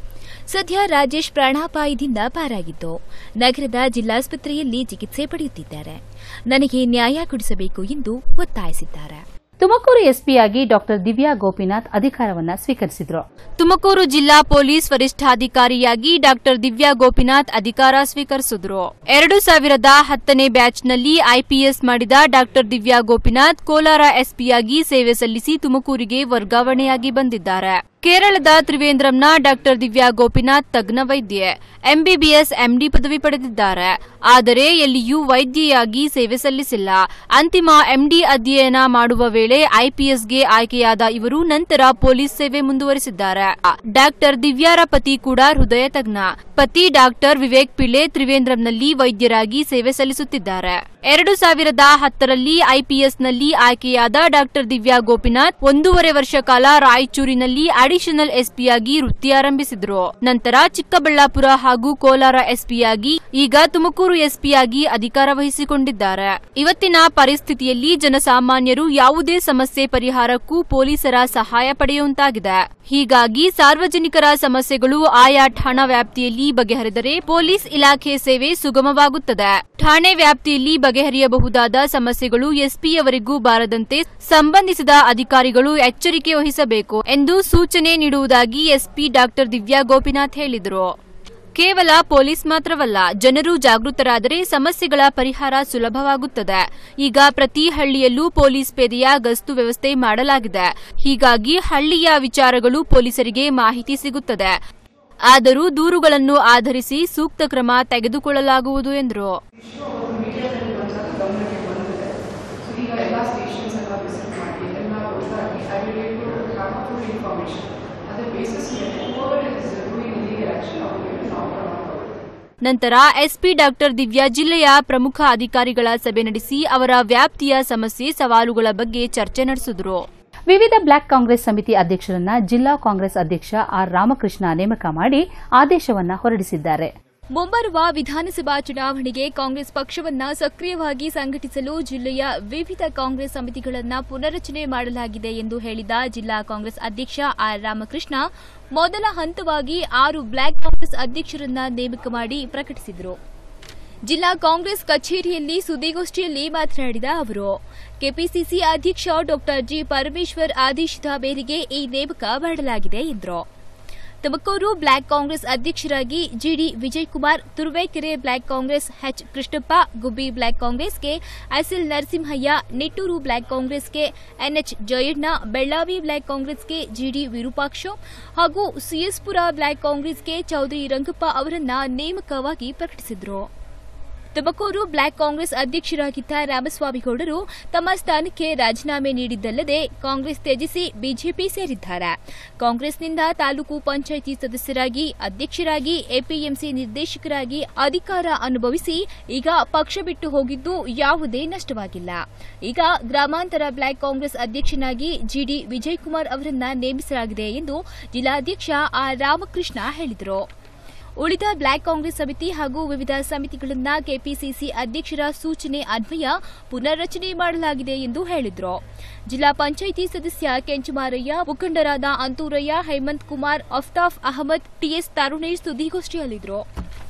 ಸದ್ಯ ರಾಜೇಶ್ ಪ್ರಾಣಾಪಾಯದಿಂದ ಪಾರಾಗಿದ್ದು ನಗರದ ಜಿಲ್ಲಾಸ್ಪತ್ರೆಯಲ್ಲಿ ಚಿಕಿತ್ಸೆ ಪಡೆಯುತ್ತಿದ್ದಾರೆ ನನಗೆ ನ್ಯಾಯ ಕೊಡಿಸಬೇಕು ಎಂದು ಒತ್ತಾಯಿಸಿದ್ದಾರೆ ತುಮಕೂರು ಎಸ್ಪಿಯಾಗಿ ಡಾಕ್ಟರ್ ದಿವ್ಯಾ ಗೋಪಿನಾಥ್ ಅಧಿಕಾರವನ್ನ ಸ್ವೀಕರಿಸಿದರು ತುಮಕೂರು ಜಿಲ್ಲಾ ಪೊಲೀಸ್ ವರಿಷ್ಠಾಧಿಕಾರಿಯಾಗಿ ಡಾಕ್ಟರ್ ದಿವ್ಯಾ ಗೋಪಿನಾಥ್ ಅಧಿಕಾರ ಸ್ವೀಕರಿಸಿದ್ರು ಎರಡು ಸಾವಿರದ ಹತ್ತನೇ ಬ್ಯಾಚ್ನಲ್ಲಿ ಐಪಿಎಸ್ ಮಾಡಿದ ಡಾಕ್ಟರ್ ದಿವ್ಯಾ ಗೋಪಿನಾಥ್ ಕೋಲಾರ ಎಸ್ಪಿಯಾಗಿ ಸೇವೆ ಸಲ್ಲಿಸಿ ತುಮಕೂರಿಗೆ ವರ್ಗಾವಣೆಯಾಗಿ ಬಂದಿದ್ದಾರೆ ಕೇರಳದ ತ್ರಿವೇಂದ್ರಂನ ಡಾಕ್ಟರ್ ದಿವ್ಯಾ ಗೋಪಿನಾಥ್ ತಜ್ಞ ವೈದ್ಯೆ ಎಂಬಿಬಿಎಸ್ ಎಂಡಿ ಪದವಿ ಪಡೆದಿದ್ದಾರೆ ಆದರೆ ಎಲ್ಲಿಯೂ ವೈದ್ಯೆಯಾಗಿ ಸೇವೆ ಸಲ್ಲಿಸಿಲ್ಲ ಅಂತಿಮ ಎಂಡಿ ಅಧ್ಯಯನ ಮಾಡುವ ವೇಳೆ ಐಪಿಎಸ್ಗೆ ಆಯ್ಕೆಯಾದ ಇವರು ನಂತರ ಪೊಲೀಸ್ ಸೇವೆ ಮುಂದುವರಿಸಿದ್ದಾರೆ ಡಾಕ್ಟರ್ ದಿವ್ಯಾರ ಪತಿ ಕೂಡ ಹೃದಯ ತಜ್ಞ ಪತಿ ಡಾಕ್ಟರ್ ವಿವೇಕ್ ಪಿಳ್ಳೆ ತ್ರಿವೇಂದ್ರಂನಲ್ಲಿ ವೈದ್ಯರಾಗಿ ಸೇವೆ ಸಲ್ಲಿಸುತ್ತಿದ್ದಾರೆ ಎರಡು ಸಾವಿರದ ಹತ್ತರಲ್ಲಿ ಐಪಿಎಸ್ನಲ್ಲಿ ಆಯ್ಕೆಯಾದ ಡಾಕ್ಟರ್ ದಿವ್ಯಾ ಗೋಪಿನಾಥ್ ಒಂದೂವರೆ ವರ್ಷ ಕಾಲ ರಾಯಚೂರಿನಲ್ಲಿ ಅಡಿಷನಲ್ ಎಸ್ಪಿಯಾಗಿ ವೃತ್ತಿ ಆರಂಭಿಸಿದ್ರು ನಂತರ ಚಿಕ್ಕಬಳ್ಳಾಪುರ ಹಾಗೂ ಕೋಲಾರ ಎಸ್ಪಿಯಾಗಿ ಈಗ ತುಮಕೂರು ಎಸ್ಪಿಯಾಗಿ ಅಧಿಕಾರ ವಹಿಸಿಕೊಂಡಿದ್ದಾರೆ ಇವತ್ತಿನ ಪರಿಸ್ಥಿತಿಯಲ್ಲಿ ಜನಸಾಮಾನ್ಯರು ಯಾವುದೇ ಸಮಸ್ಯೆ ಪರಿಹಾರಕ್ಕೂ ಪೊಲೀಸರ ಸಹಾಯ ಪಡೆಯುವಂತಾಗಿದೆ ಹೀಗಾಗಿ ಸಾರ್ವಜನಿಕರ ಸಮಸ್ಯೆಗಳು ಆಯಾ ಠಾಣಾ ವ್ಯಾಪ್ತಿಯಲ್ಲಿ ಬಗೆಹರಿದರೆ ಪೊಲೀಸ್ ಇಲಾಖೆ ಸೇವೆ ಸುಗಮವಾಗುತ್ತದೆ ಠಾಣೆ ವ್ಯಾಪ್ತಿಯಲ್ಲಿ ಬಗೆಹರಿಯಬಹುದಾದ ಸಮಸ್ಯೆಗಳು ಎಸ್ಪಿಯವರಿಗೂ ಬಾರದಂತೆ ಸಂಬಂಧಿಸಿದ ಅಧಿಕಾರಿಗಳು ಎಚ್ಚರಿಕೆ ವಹಿಸಬೇಕು ಎಂದು ಸೂಚನೆ ನೀಡುವುದಾಗಿ ಎಸ್ಪಿ ಡಾಕ್ಟರ್ ದಿವ್ಯಾ ಗೋಪಿನಾಥ್ ಹೇಳಿದರು ಕೇವಲ ಪೊಲೀಸ್ ಮಾತ್ರವಲ್ಲ ಜನರು ಜಾಗೃತರಾದರೆ ಸಮಸ್ಯೆಗಳ ಪರಿಹಾರ ಸುಲಭವಾಗುತ್ತದೆ ಈಗ ಪ್ರತಿ ಹಳ್ಳಿಯಲ್ಲೂ ಪೊಲೀಸ್ ಪೇದೆಯ ಗಸ್ತು ವ್ಯವಸ್ಥೆ ಮಾಡಲಾಗಿದೆ ಹೀಗಾಗಿ ಹಳ್ಳಿಯ ವಿಚಾರಗಳು ಪೊಲೀಸರಿಗೆ ಮಾಹಿತಿ ಸಿಗುತ್ತದೆ ಆದರೂ ದೂರುಗಳನ್ನು ಆಧರಿಸಿ ಸೂಕ್ತ ಕ್ರಮ ತೆಗೆದುಕೊಳ್ಳಲಾಗುವುದು ಎಂದರು ಈಗ ಎಲ್ಲ ಸ್ಟೇಷನ್ಸ್ ಎಲ್ಲ ವಿಸಿಟ್ ಮಾಡಿ ಎಲ್ಲ ಒಟ್ಟಾಗಿ I will to have full information ಅದ್ರ ಬೇಸಿಸ್ ಮೇಲೆ over is doing illegal action ಅವರಿಗೆ ನಾವು ಕ್ರಮ ತಗೊಳ್ತೀವಿ ನಂತರ ಎಸ್ಪಿ ಡಾಕ್ಟರ್ ದಿವ್ಯಾ ಜಿಲ್ಲೆಯ ಪ್ರಮುಖ ಅಧಿಕಾರಿಗಳ ಸಭೆ ನಡೆಸಿ ಅವರ ವ್ಯಾಪ್ತಿಯ ಸಮಸ್ಯೆ ಸವಾಲುಗಳ ಬಗ್ಗೆ ಚರ್ಚೆ ನಡೆಸಿದರು ವಿವಿಧ ಬ್ಲಾಕ್ ಕಾಂಗ್ರೆಸ್ ಸಮಿತಿ ಅಧ್ಯಕ್ಷರನ್ನ ಜಿಲ್ಲಾ ಕಾಂಗ್ರೆಸ್ ಅಧ್ಯಕ್ಷ ಆರ್ ರಾಮಕೃಷ್ಣ ನೇಮಕ ಮಾಡಿ ಆದೇಶವನ್ನ ಹೊರಡಿಸಿದ್ದಾರೆ ಮುಂಬರುವ ವಿಧಾನಸಭಾ ಚುನಾವಣೆಗೆ ಕಾಂಗ್ರೆಸ್ ಪಕ್ಷವನ್ನ ಸಕ್ರಿಯವಾಗಿ ಸಂಘಟಿಸಲು ಜಿಲ್ಲೆಯ ವಿವಿಧ ಕಾಂಗ್ರೆಸ್ ಸಮಿತಿಗಳನ್ನ ಪುನರಚನೆ ಮಾಡಲಾಗಿದೆ ಎಂದು ಹೇಳಿದ ಜಿಲ್ಲಾ ಕಾಂಗ್ರೆಸ್ ಅಧ್ಯಕ್ಷ ಆರ್ ರಾಮಕೃಷ್ಣ ಮೊದಲ ಹಂತವಾಗಿ ಆರು ಬ್ಲಾಕ್ ಕಾಂಗ್ರೆಸ್ ಅಧ್ಯಕ್ಷರನ್ನ ನೇಮಕ ಮಾಡಿ ಪ್ರಕಟಿಸಿದರು ಜಿಲ್ಲಾ ಕಾಂಗ್ರೆಸ್ ಕಚೇರಿಯಲ್ಲಿ ಸುದ್ದಿಗೋಷ್ಠಿಯಲ್ಲಿ ಮಾತನಾಡಿದ ಅವರು ಕೆಪಿಸಿಸಿ ಅಧ್ಯಕ್ಷ ಡಾ ಜಿ ಪರಮೇಶ್ವರ್ ಆದೇಶದ ಮೇರೆಗೆ ಈ ನೇಮಕ ಮಾಡಲಾಗಿದೆ ಎಂದರು ತುಮಕೂರು ಬ್ಲಾಕ್ ಕಾಂಗ್ರೆಸ್ ಅಧ್ಯಕ್ಷರಾಗಿ G D Vijayakumar Turuvekere block Congress H Krishnappa Gubbi block ಕಾಂಗ್ರೆಸ್ಗೆ ಎಸ್ಎಲ್ ನರಸಿಂಹಯ್ಯ ನಿಟ್ಟೂರು ಬ್ಲಾಕ್ ಕಾಂಗ್ರೆಸ್ಗೆ ಎನ್ಎಚ್ ಜಯಣ್ಣ ಬೆಳ್ಳಾವಿ ಬ್ಲಾಕ್ ಕಾಂಗ್ರೆಸ್ಗೆ ಜಿಡಿ ವಿರೂಪಾಕ್ಷ ಹಾಗೂ ಸಿಎಸ್ಪುರ ಬ್ಲಾಕ್ ಕಾಂಗ್ರೆಸ್ಗೆ ಚೌಧರಿ ರಂಗಪ್ಪ ಅವರನ್ನ ನೇಮಕವಾಗಿ ಪ್ರಕಟಿಸಿದರು ತುಮಕೂರು ಬ್ಲಾಕ್ ಕಾಂಗ್ರೆಸ್ ಅಧ್ಯಕ್ಷರಾಗಿದ್ದ ರಾಮಸ್ವಾಮಿಗೌಡರು ತಮ್ಮ ಸ್ಥಾನಕ್ಕೆ ರಾಜೀನಾಮೆ ನೀಡಿದ್ದಲ್ಲದೆ ಕಾಂಗ್ರೆಸ್ ತ್ಯಜಿಸಿ ಬಿಜೆಪಿ ಸೇರಿದ್ದಾರೆ ಕಾಂಗ್ರೆಸ್ನಿಂದ ತಾಲೂಕು ಪಂಚಾಯಿತಿ ಸದಸ್ಯರಾಗಿ ಅಧ್ಯಕ್ಷರಾಗಿ ಎಪಿಎಂಸಿ ನಿರ್ದೇಶಕರಾಗಿ ಅಧಿಕಾರ ಅನುಭವಿಸಿ ಈಗ ಪಕ್ಷ ಬಿಟ್ಟು ಹೋಗಿದ್ದು ಯಾವುದೇ ನಷ್ಟವಾಗಿಲ್ಲ ಈಗ ಗ್ರಾಮಾಂತರ ಬ್ಲಾಕ್ ಕಾಂಗ್ರೆಸ್ ಅಧ್ಯಕ್ಷನಾಗಿ ಜಿಡಿ ವಿಜಯಕುಮಾರ್ ಅವರನ್ನ ನೇಮಿಸಲಾಗಿದೆ ಎಂದು ಜಿಲ್ಲಾಧ್ಯಕ್ಷ ಆರ್ ರಾಮಕೃಷ್ಣ ಹೇಳಿದರು ಉಳಿದ ಬ್ಲಾಕ್ ಕಾಂಗ್ರೆಸ್ ಸಮಿತಿ ಹಾಗೂ ವಿವಿಧ ಸಮಿತಿಗಳನ್ನ ಕೆಪಿಸಿಸಿ ಅಧ್ಯಕ್ಷರ ಸೂಚನೆ ಅನ್ವಯ ಪುನರ್ರಚನೆ ಮಾಡಲಾಗಿದೆ ಎಂದು ಹೇಳಿದರು ಜಿಲ್ಲಾ ಪಂಚಾಯಿತಿ ಸದಸ್ಯ ಕೆಂಚಮಾರಯ್ಯ ಮುಖಂಡರಾದ ಅಂತೂರಯ್ಯ ಹೇಮಂತ್ ಕುಮಾರ್ ಅಫ್ತಾಫ್ ಅಹಮದ್ ಟಿಎಸ್ ತರುಣೇಶ್ ಸುದ್ದಿಗೋಷ್ಠಿಯಲ್ಲಿದ್ದರು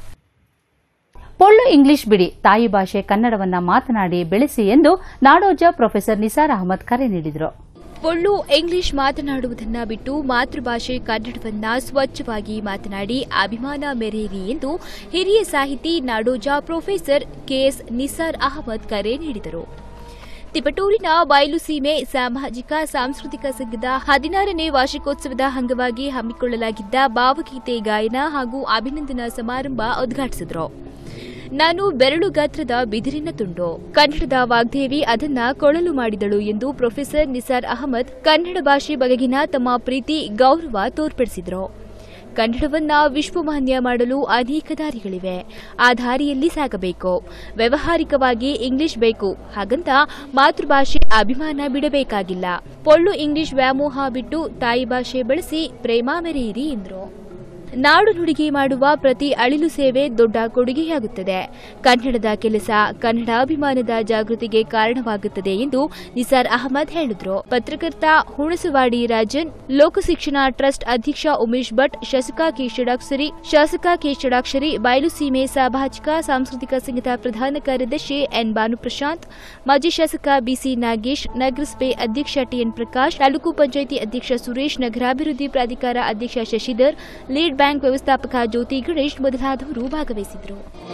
ಪೊಳ್ಳು ಇಂಗ್ಲಿಷ್ ಬಿಡಿ ತಾಯಿ ಭಾಷೆ ಕನ್ನಡವನ್ನ ಮಾತನಾಡಿ ಬೆಳೆಸಿ ಎಂದು ನಾಡೋಜ ಪ್ರೊಫೆಸರ್ ನಿಸಾರ್ ಅಹಮದ್ ಕರೆ ನೀಡಿದರು ಪೊಳ್ಳು ಇಂಗ್ಲಿಷ್ ಮಾತನಾಡುವುದನ್ನ ಬಿಟ್ಟು ಮಾತೃಭಾಷೆ ಕನ್ನಡವನ್ನ ಸ್ವಚ್ಛವಾಗಿ ಮಾತನಾಡಿ ಅಭಿಮಾನ ಮೆರೆಯಿರಿ ಎಂದು ಹಿರಿಯ ಸಾಹಿತಿ ನಾಡೋಜ ಪ್ರೊಫೆಸರ್ ಕೆಎಸ್ ನಿಸಾರ್ ಅಹಮದ್ ಕರೆ ನೀಡಿದರು ತಿಪಟೂರಿನ ಬಯಲು ಸೀಮೆ ಸಾಮಾಜಿಕ ಸಾಂಸ್ಕೃತಿಕ ಸಂಘದ ಹದಿನಾರನೇ ವಾರ್ಷಿಕೋತ್ಸವದ ಅಂಗವಾಗಿ ಹಮ್ಮಿಕೊಳ್ಳಲಾಗಿದ್ದ ಭಾವಗೀತೆ ಗಾಯನ ಹಾಗೂ ಅಭಿನಂದನಾ ಸಮಾರಂಭ ಉದ್ಘಾಟಿಸಿದರು ನಾನು ಬೆರಳು ಗಾತ್ರದ ಬಿದಿರಿನ ತುಂಡು ಕನ್ನಡದ ವಾಗ್ದೇವಿ ಅದನ್ನ ಕೊಳಲು ಮಾಡಿದಳು ಎಂದು ಪ್ರೊಫೆಸರ್ ನಿಸಾರ್ ಅಹಮದ್ ಕನ್ನಡ ಭಾಷೆ ಬಗೆಗಿನ ತಮ್ಮ ಪ್ರೀತಿ ಗೌರವ ತೋರ್ಪಡಿಸಿದರು ಕನ್ನಡವನ್ನ ವಿಶ್ವಮಾನ್ಯ ಮಾಡಲು ಅನೇಕ ದಾರಿಗಳಿವೆ ಆ ದಾರಿಯಲ್ಲಿ ಸಾಗಬೇಕು ವ್ಯವಹಾರಿಕವಾಗಿ ಇಂಗ್ಲಿಷ್ ಬೇಕು ಹಾಗಂತ ಮಾತೃಭಾಷೆ ಅಭಿಮಾನ ಬಿಡಬೇಕಾಗಿಲ್ಲ ಪೊಳ್ಳು ಇಂಗ್ಲಿಷ್ ವ್ಯಾಮೋಹ ಬಿಟ್ಟು ತಾಯಿ ಭಾಷೆ ಬಳಸಿ ಪ್ರೇಮ ಮೆರೆಯಿರಿ ಎಂದರು ನಾಡು ನುಡಿಗೆ ಮಾಡುವ ಪ್ರತಿ ಅಳಿಲು ಸೇವೆ ದೊಡ್ಡ ಕೊಡುಗೆಯಾಗುತ್ತದೆ ಕನ್ನಡದ ಕೆಲಸ ಕನ್ನಡ ಅಭಿಮಾನದ ಜಾಗೃತಿಗೆ ಕಾರಣವಾಗುತ್ತದೆ ಎಂದು ನಿಸಾರ್ ಅಹಮದ್ ಹೇಳಿದರು ಪತ್ರಕರ್ತ ಹುಣಸವಾಡಿ ರಾಜನ್ ಲೋಕಶಿಕ್ಷಣ ಟ್ರಸ್ಟ್ ಅಧ್ಯಕ್ಷ ಉಮೇಶ್ ಭಟ್ ಶಾಸಕ ಕೆ ಷಡಾಕ್ಷರಿ ಶಾಸಕ ಕೆ ಷಡಾಕ್ಷರಿ ಬಯಲುಸೀಮೆ ಸಾಮಾಜಿಕ ಸಾಂಸ್ಕೃತಿಕ ಸಂಘದ ಪ್ರಧಾನ ಕಾರ್ಯದರ್ಶಿ ಎನ್ ಭಾನುಪ್ರಶಾಂತ್ ಮಾಜಿ ಶಾಸಕ ಬಿಸಿ ನಾಗೇಶ್ ನಗರಸಭೆ ಅಧ್ಯಕ್ಷ ಟಿಎನ್ ಪ್ರಕಾಶ್ ತಾಲೂಕು ಪಂಚಾಯಿತಿ ಅಧ್ಯಕ್ಷ ಸುರೇಶ್ ನಗರಾಭಿವೃದ್ಧಿ ಪ್ರಾಧಿಕಾರ ಅಧ್ಯಕ್ಷ ಶಶಿಧರ್ ಲೀಡ್ ಬ್ಯಾಂಕ್ ವ್ಯವಸ್ಥಾಪಕ ಜ್ಯೋತಿ ಗಣೇಶ್ ಮೊದಲಾದವರು ಭಾಗವಹಿಸಿದರು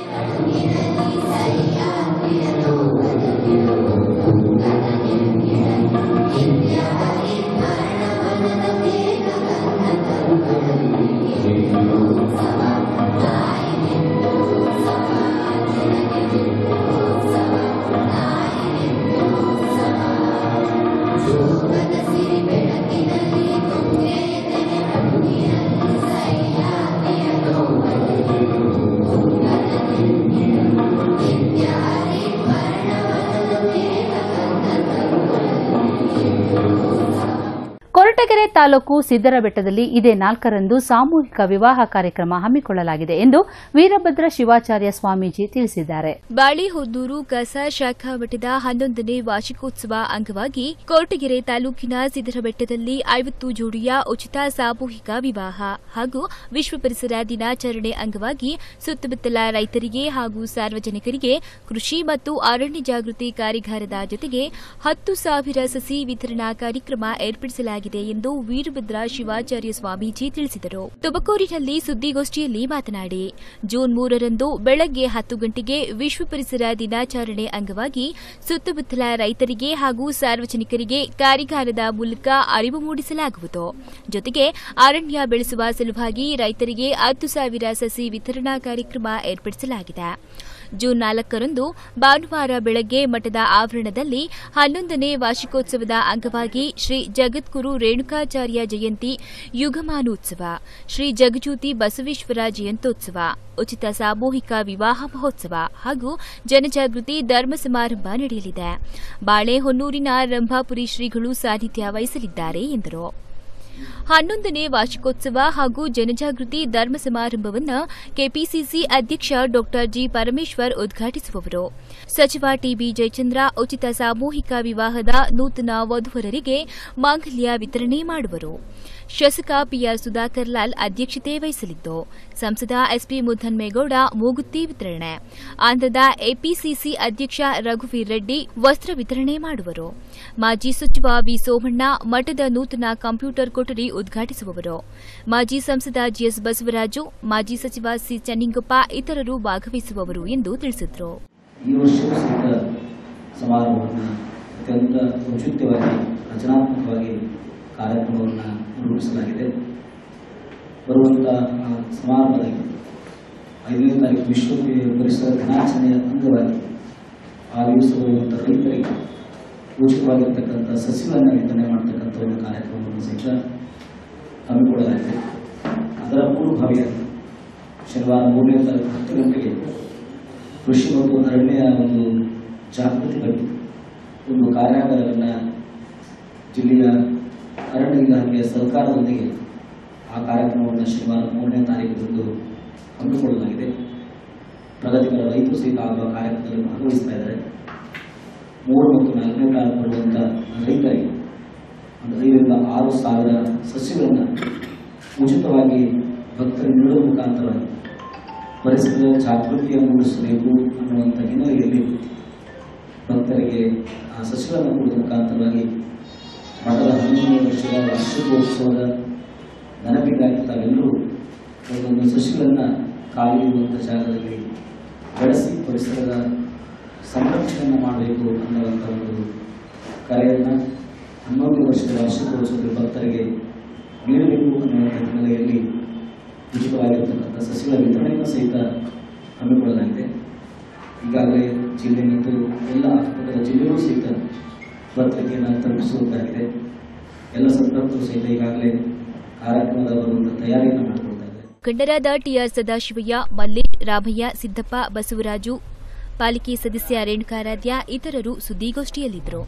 ಕೊರಟಗೆರೆ ತಾಲೂಕು ಸಿದ್ದರಬೆಟ್ಟದಲ್ಲಿ ಇದೇ ನಾಲ್ಕರಂದು ಸಾಮೂಹಿಕ ವಿವಾಹ ಕಾರ್ಯಕ್ರಮ ಹಮ್ಮಿಕೊಳ್ಳಲಾಗಿದೆ ಎಂದು ವೀರಭದ್ರ ಶಿವಾಚಾರ್ಯ ಸ್ವಾಮೀಜಿ ತಿಳಿಸಿದ್ದಾರೆ ಬಾಳೆಹೊನ್ನೂರು ಕಸ ಶಾಖಾ ಮಠದ ಹನ್ನೊಂದನೇ ವಾರ್ಷಿಕೋತ್ಸವ ಅಂಗವಾಗಿ ಕೊರಟಗೆರೆ ತಾಲೂಕಿನ ಸಿದ್ದರಬೆಟ್ಟದಲ್ಲಿ ಐವತ್ತು ಜೋಡಿಯ ಉಚಿತ ಸಾಮೂಹಿಕ ವಿವಾಹ ಹಾಗೂ ವಿಶ್ವ ಪರಿಸರ ದಿನಾಚರಣೆ ಅಂಗವಾಗಿ ಸುತ್ತಮುತ್ತಲ ರೈತರಿಗೆ ಹಾಗೂ ಸಾರ್ವಜನಿಕರಿಗೆ ಕೃಷಿ ಮತ್ತು ಅರಣ್ಯ ಜಾಗೃತಿ ಕಾರ್ಯಾಗಾರದ ಜೊತೆಗೆ ಹತ್ತು ಸಾವಿರ ಸಸಿ ವಿತರಣಾ ಕಾರ್ಯಕ್ರಮ ಏರ್ಪಡಿಸಲಾಗಿದೆ ಎಂದು ವೀರಭದ್ರ ಶಿವಾಚಾರ್ಯ ಸ್ವಾಮೀಜಿ ತಿಳಿಸಿದರು ತುಮಕೂರಿನಲ್ಲಿ ಸುದ್ದಿಗೋಷ್ಠಿಯಲ್ಲಿ ಮಾತನಾಡಿ ಜೂನ್ ಮೂರರಂದು ಬೆಳಗ್ಗೆ ಹತ್ತು ಗಂಟೆಗೆ ವಿಶ್ವ ಪರಿಸರ ದಿನಾಚರಣೆ ಅಂಗವಾಗಿ ಸುತ್ತಮುತ್ತಲ ರೈತರಿಗೆ ಹಾಗೂ ಸಾರ್ವಜನಿಕರಿಗೆ ಕಾರ್ಯಾಗಾರದ ಮೂಲಕ ಅರಿವು ಮೂಡಿಸಲಾಗುವುದು ಜೊತೆಗೆ ಅರಣ್ಯ ಬೆಳೆಸುವ ಸಲುವಾಗಿ ರೈತರಿಗೆ ಹತ್ತು ಸಾವಿರ ಸಸಿ ವಿತರಣಾ ಕಾರ್ಯಕ್ರಮ ಏರ್ಪಡಿಸಲಾಗಿದೆ ಜೂನ್ ನಾಲ್ಕರಂದು ಭಾನುವಾರ ಬೆಳಗ್ಗೆ ಮಠದ ಆವರಣದಲ್ಲಿ ಹನ್ನೊಂದನೇ ವಾರ್ಷಿಕೋತ್ಸವದ ಅಂಗವಾಗಿ ಶ್ರೀ ಜಗದ್ಗುರು ರೇಣುಕಾಚಾರ್ಯ ಜಯಂತಿ ಯುಗಮಾನೋತ್ಸವ ಶ್ರೀ ಜಗಜ್ಯೋತಿ ಬಸವೇಶ್ವರ ಜಯಂತ್ಯೋತ್ಸವ ಉಚಿತ ಸಾಮೂಹಿಕ ವಿವಾಹ ಮಹೋತ್ಸವ ಹಾಗೂ ಜನಜಾಗೃತಿ ಧರ್ಮ ಸಮಾರಂಭ ನಡೆಯಲಿದೆ ಬಾಳೆಹೊನ್ನೂರಿನ ರಂಭಾಪುರಿ ಶ್ರೀಗಳು ಸಾನ್ನಿಧ್ಯ ವಹಿಸಲಿದ್ದಾರೆ ಎಂದರು ಹನ್ನೊಂದನೇ ವಾರ್ಷಿಕೋತ್ಸವ ಹಾಗೂ ಜನಜಾಗೃತಿ ಧರ್ಮ ಸಮಾರಂಭವನ್ನು ಕೆಪಿಸಿಸಿ ಅಧ್ಯಕ್ಷ ಡಾ ಜಿ ಪರಮೇಶ್ವರ್ ಉದ್ಘಾಟಿಸುವವರು ಸಚಿವ ಟಿಬಿ ಜಯಚಂದ್ರ ಉಚಿತ ಸಾಮೂಹಿಕ ವಿವಾಹದ ನೂತನ ವಧುವರರಿಗೆ ಮಾಂಗಲ್ಯ ವಿತರಣೆ ಮಾಡುವರು ಶಾಸಕ ಪಿಆರ್ ಸುಧಾಕರ್ ಲಾಲ್ ಅಧ್ಯಕ್ಷತೆ ವಹಿಸಲಿದ್ದು ಸಂಸದ ಎಸ್ಪಿ ಮುದ್ದನ್ಮೇಗೌಡ ಮೂಗುತ್ತಿ ವಿತರಣೆ ಆಂಧ್ರದ ಎಪಿಸಿಸಿ ಅಧ್ಯಕ್ಷ ರಘುವೀರ್ ರೆಡ್ಡಿ ವಸ್ತ್ರ ವಿತರಣೆ ಮಾಡುವರು ಮಾಜಿ ಸಚಿವ ವಿ ಸೋಮಣ್ಣ ಮಠದ ನೂತನ ಕಂಪ್ಯೂಟರ್ ಕೊಠಡಿ ಉದ್ಘಾಟಿಸುವವರು ಮಾಜಿ ಸಂಸದ ಜಿಎಸ್ ಬಸವರಾಜು ಮಾಜಿ ಸಚಿವ ಸಿ ಚೆನ್ನಿಂಗಪ್ಪ ಇತರರು ಭಾಗವಹಿಸುವವರು ಎಂದು ತಿಳಿಸಿದರು ಈ ವರ್ಷವೂ ಸಹಿತ ಸಮಾರಂಭವನ್ನು ಅತ್ಯಂತ ಔಚಿತ್ಯವಾಗಿ ರಚನಾತ್ಮಕವಾಗಿ ಕಾರ್ಯಕ್ರಮವನ್ನು ರೂಪಿಸಲಾಗಿದೆ ಬರುವಂಥ ಆ ಸಮಾರಂಭದಲ್ಲಿ ಐದನೇ ತಾರೀಕು ವಿಶ್ವ ಪರಿಸರ ದಿನಾಚರಣೆಯ ಅಂಗವಾಗಿ ಆ ದಿವಸ ಬರುವಂಥ ರೈತರಿಗೆ ಉಚಿತವಾಗಿರ್ತಕ್ಕಂಥ ಸಸಿಗಳನ್ನು ವಿತರಣೆ ಮಾಡ್ತಕ್ಕಂಥ ಒಂದು ಕಾರ್ಯಕ್ರಮವನ್ನು ಸಹಿತ ಹಮ್ಮಿಕೊಳ್ಳಲಾಗಿದೆ ಅದರ ಪೂರ್ವಭಾವಿಯಾಗಿ ಶನಿವಾರ ಮೂರನೇ ತಾರೀಕು ಹತ್ತು ಗಂಟೆಗೆ ಕೃಷಿ ಮತ್ತು ಅರಣ್ಯ ಒಂದು ಜಾಗೃತಿ ಬಗ್ಗೆ ಒಂದು ಕಾರ್ಯಾಗಾರವನ್ನು ಜಿಲ್ಲೆಯ ಅರಣ್ಯ ಇಲಾಖೆಯ ಸರ್ಕಾರದೊಂದಿಗೆ ಆ ಕಾರ್ಯಕ್ರಮವನ್ನು ಶನಿವಾರ ಮೂರನೇ ತಾರೀಕು ಹಮ್ಮಿಕೊಳ್ಳಲಾಗಿದೆ ಪ್ರಗತಿಪರ ರೈತರು ಸಹಿತ ಆಗುವ ಕಾರ್ಯಕ್ರಮದಲ್ಲಿ ಭಾಗವಹಿಸ್ತಾ ಇದ್ದಾರೆ ಮೂರು ಮತ್ತು ನಾಲ್ಕನೇ ತಾರೀಕು ಬರುವಂಥ ರೈತರಿಗೆ ಒಂದು ಐದರಿಂದ ಆರು ಸಾವಿರ ಸಸ್ಯಗಳನ್ನು ಉಚಿತವಾಗಿ ಭಕ್ತರಿಗೆ ನೀಡುವ ಮುಖಾಂತರವಾಗಿ ಪರಿಸರದ ಜಾಗೃತಿಯನ್ನು ಮೂಡಿಸಬೇಕು ಅನ್ನುವಂಥ ಹಿನ್ನೆಲೆಯಲ್ಲಿ ಭಕ್ತರಿಗೆ ಆ ಸಸ್ಯಗಳನ್ನು ಕೊಡುವ ಮುಖಾಂತರವಾಗಿ ಮಠದ ಹನ್ನೊಂದನೇ ವರ್ಷದ ವಾರ್ಷಿಕೋತ್ಸವದ ನೆನಪಿಗಾಗಿ ತಾವೆಲ್ಲರೂ ಒಂದೊಂದು ಸಸ್ಯಗಳನ್ನು ಖಾಲಿ ಇರುವಂಥ ಜಾಗದಲ್ಲಿ ಬೆಳೆಸಿ ಪರಿಸರದ ಸಂರಕ್ಷಣೆಯನ್ನು ಮಾಡಬೇಕು ಅನ್ನುವಂಥ ಒಂದು ಕರೆಯನ್ನು ಹನ್ನೊಂದು ವರ್ಷದ ವಾರ್ಷಿಕೋತ್ಸವದ ಭಕ್ತರಿಗೆ ನೀಡಬೇಕು ಅನ್ನುವಂಥ ಹಿನ್ನೆಲೆಯಲ್ಲಿ ಉಚಿತವಾಗಿರ್ತಕ್ಕಂಥ ಸಸ್ಯಗಳ ವಿತರಣೆಯನ್ನು ಸಹಿತ ಹಮ್ಮಿಕೊಳ್ಳಲಾಗಿದೆ ಈಗಾಗಲೇ ಜಿಲ್ಲೆ ಮತ್ತು ಎಲ್ಲ ಅಕ್ಕಪಕ್ಕದ ಜಿಲ್ಲೆಯೂ ಸಹಿತ ಪತ್ರಿಕೆಯನ್ನು ತಲುಪಿಸುವಂತಾಗಿದೆ ಎಲ್ಲ ಸಂತ್ರಸ್ತರು ಸಹಿತ ಈಗಾಗಲೇ ಕಾರ್ಯಕ್ರಮದ ಬರುವಂಥ ತಯಾರಿಯನ್ನು ಮಾಡಿಕೊಳ್ತಾ ಇದ್ದಾರೆ ಮುಖಂಡರಾದ ಟಿಆರ್ ಸದಾಶಿವಯ್ಯ ಮಲ್ಲೇಶ್ ರಾಮಯ್ಯ ಸಿದ್ದಪ್ಪ ಬಸವರಾಜು ಪಾಲಿಕೆ ಸದಸ್ಯ ರೇಣುಕಾರಾಧ್ಯ ಇತರರು ಸುದ್ದಿಗೋಷ್ಠಿಯಲ್ಲಿದ್ದರು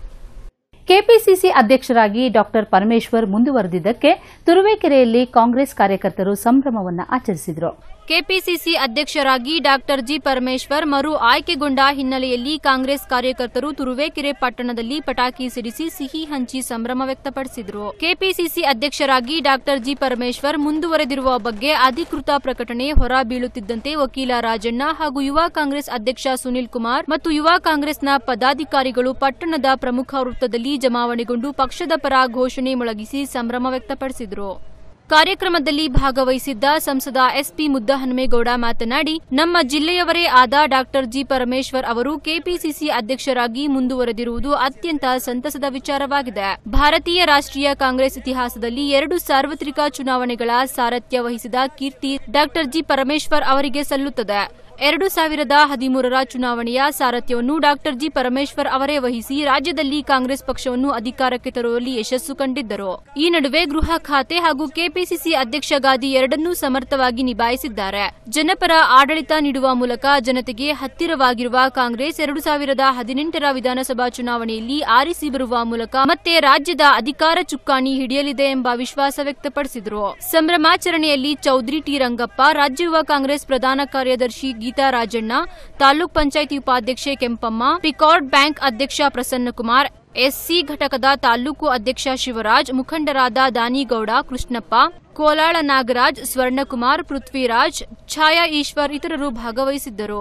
ಕೆಪಿಸಿಸಿ ಅಧ್ಯಕ್ಷರಾಗಿ ಡಾ ಪರಮೇಶ್ವರ್ ಮುಂದುವರೆದಿದ್ದಕ್ಕೆ ತುರುವೇಕೆರೆಯಲ್ಲಿ ಕಾಂಗ್ರೆಸ್ ಕಾರ್ಯಕರ್ತರು ಸಂಭ್ರಮವನ್ನು ಆಚರಿಸಿದರು ಕೆಪಿಸಿಸಿ ಅಧ್ಯಕ್ಷರಾಗಿ ಡಾಕ್ಟರ್ ಜಿ ಪರಮೇಶ್ವರ್ ಮರು ಆಯ್ಕೆಗೊಂಡ ಹಿನ್ನೆಲೆಯಲ್ಲಿ ಕಾಂಗ್ರೆಸ್ ಕಾರ್ಯಕರ್ತರು ತುರುವೇಕೆರೆ ಪಟ್ಟಣದಲ್ಲಿ ಪಟಾಕಿ ಸಿಡಿಸಿ ಸಿಹಿ ಹಂಚಿ ಸಂಭ್ರಮ ವ್ಯಕ್ತಪಡಿಸಿದರು ಕೆಪಿಸಿಸಿ ಅಧ್ಯಕ್ಷರಾಗಿ ಡಾಕ್ಟರ್ ಜಿ ಪರಮೇಶ್ವರ್ ಮುಂದುವರೆದಿರುವ ಬಗ್ಗೆ ಅಧಿಕೃತ ಪ್ರಕಟಣೆ ಹೊರಬೀಳುತ್ತಿದ್ದಂತೆ ವಕೀಲ ರಾಜಣ್ಣ ಹಾಗೂ ಯುವ ಕಾಂಗ್ರೆಸ್ ಅಧ್ಯಕ್ಷ ಸುನಿಲ್ ಕುಮಾರ್ ಮತ್ತು ಯುವ ಕಾಂಗ್ರೆಸ್ನ ಪದಾಧಿಕಾರಿಗಳು ಪಟ್ಟಣದ ಪ್ರಮುಖ ವೃತ್ತದಲ್ಲಿ ಜಮಾವಣೆಗೊಂಡು ಪಕ್ಷದ ಪರ ಘೋಷಣೆ ಮೊಳಗಿಸಿ ಸಂಭ್ರಮ ವ್ಯಕ್ತಪಡಿಸಿದರು ಕಾರ್ಯಕ್ರಮದಲ್ಲಿ ಭಾಗವಹಿಸಿದ್ದ ಸಂಸದ ಎಸ್ಪಿ ಮುದ್ದಹನುಮೇಗೌಡ ಮಾತನಾಡಿ ನಮ್ಮ ಜಿಲ್ಲೆಯವರೇ ಆದ ಡಾಕ್ಟರ್ ಜಿ ಪರಮೇಶ್ವರ್ ಅವರು ಕೆಪಿಸಿಸಿ ಅಧ್ಯಕ್ಷರಾಗಿ ಮುಂದುವರೆದಿರುವುದು ಅತ್ಯಂತ ಸಂತಸದ ವಿಚಾರವಾಗಿದೆ ಭಾರತೀಯ ರಾಷ್ಟ್ರೀಯ ಕಾಂಗ್ರೆಸ್ ಇತಿಹಾಸದಲ್ಲಿ ಎರಡು ಸಾರ್ವತ್ರಿಕ ಚುನಾವಣೆಗಳ ಸಾರಥ್ಯ ವಹಿಸಿದ ಕೀರ್ತಿ ಡಾಕ್ಟರ್ ಜಿ ಪರಮೇಶ್ವರ್ ಅವರಿಗೆ ಸಲ್ಲುತ್ತದೆ ಎರಡು ಸಾವಿರದ ಹದಿಮೂರರ ಚುನಾವಣೆಯ ಸಾರಥ್ಯವನ್ನು ಡಾಕ್ಟರ್ ಜಿ ಪರಮೇಶ್ವರ್ ಅವರೇ ವಹಿಸಿ ರಾಜ್ಯದಲ್ಲಿ ಕಾಂಗ್ರೆಸ್ ಪಕ್ಷವನ್ನು ಅಧಿಕಾರಕ್ಕೆ ತರುವಲ್ಲಿ ಯಶಸ್ಸು ಕಂಡಿದ್ದರು ಈ ನಡುವೆ ಗೃಹ ಖಾತೆ ಹಾಗೂ ಕೆಪಿಸಿಸಿ ಅಧ್ಯಕ್ಷ ಗಾದಿ ಎರಡನ್ನೂ ಸಮರ್ಥವಾಗಿ ನಿಭಾಯಿಸಿದ್ದಾರೆ ಜನಪರ ಆಡಳಿತ ನೀಡುವ ಮೂಲಕ ಜನತೆಗೆ ಹತ್ತಿರವಾಗಿರುವ ಕಾಂಗ್ರೆಸ್ ಎರಡು ಸಾವಿರದ ಹದಿನೆಂಟರ ವಿಧಾನಸಭಾ ಚುನಾವಣೆಯಲ್ಲಿ ಆರಿಸಿ ಬರುವ ಮೂಲಕ ಮತ್ತೆ ರಾಜ್ಯದ ಅಧಿಕಾರ ಚುಕ್ಕಾಣಿ ಹಿಡಿಯಲಿದೆ ಎಂಬ ವಿಶ್ವಾಸ ವ್ಯಕ್ತಪಡಿಸಿದರು ಸಂಭ್ರಮಾಚರಣೆಯಲ್ಲಿ ಚೌಧರಿ ಟಿ ರಂಗಪ್ಪ ರಾಜ್ಯ ಯುವ ಕಾಂಗ್ರೆಸ್ ಪ್ರಧಾನ ಕಾರ್ಯದರ್ಶಿ ಗೀತಾ ರಾಜಣ್ಣ ತಾಲೂಕ್ ಪಂಚಾಯಿತಿ ಉಪಾಧ್ಯಕ್ಷೆ ಕೆಂಪಮ್ಮ ಪಿಕಾರ್ಡ್ ಬ್ಯಾಂಕ್ ಅಧ್ಯಕ್ಷ ಪ್ರಸನ್ನಕುಮಾರ್ ಎಸ್ಸಿ ಘಟಕದ ತಾಲೂಕು ಅಧ್ಯಕ್ಷ ಶಿವರಾಜ್ ಮುಖಂಡರಾದ ದಾನಿಗೌಡ ಕೃಷ್ಣಪ್ಪ ಕೋಲಾಳ ನಾಗರಾಜ್ ಸ್ವರ್ಣಕುಮಾರ್ ಪೃಥ್ವಿರಾಜ್ ಛಾಯಾ ಈಶ್ವರ್ ಇತರರು ಭಾಗವಹಿಸಿದ್ದರು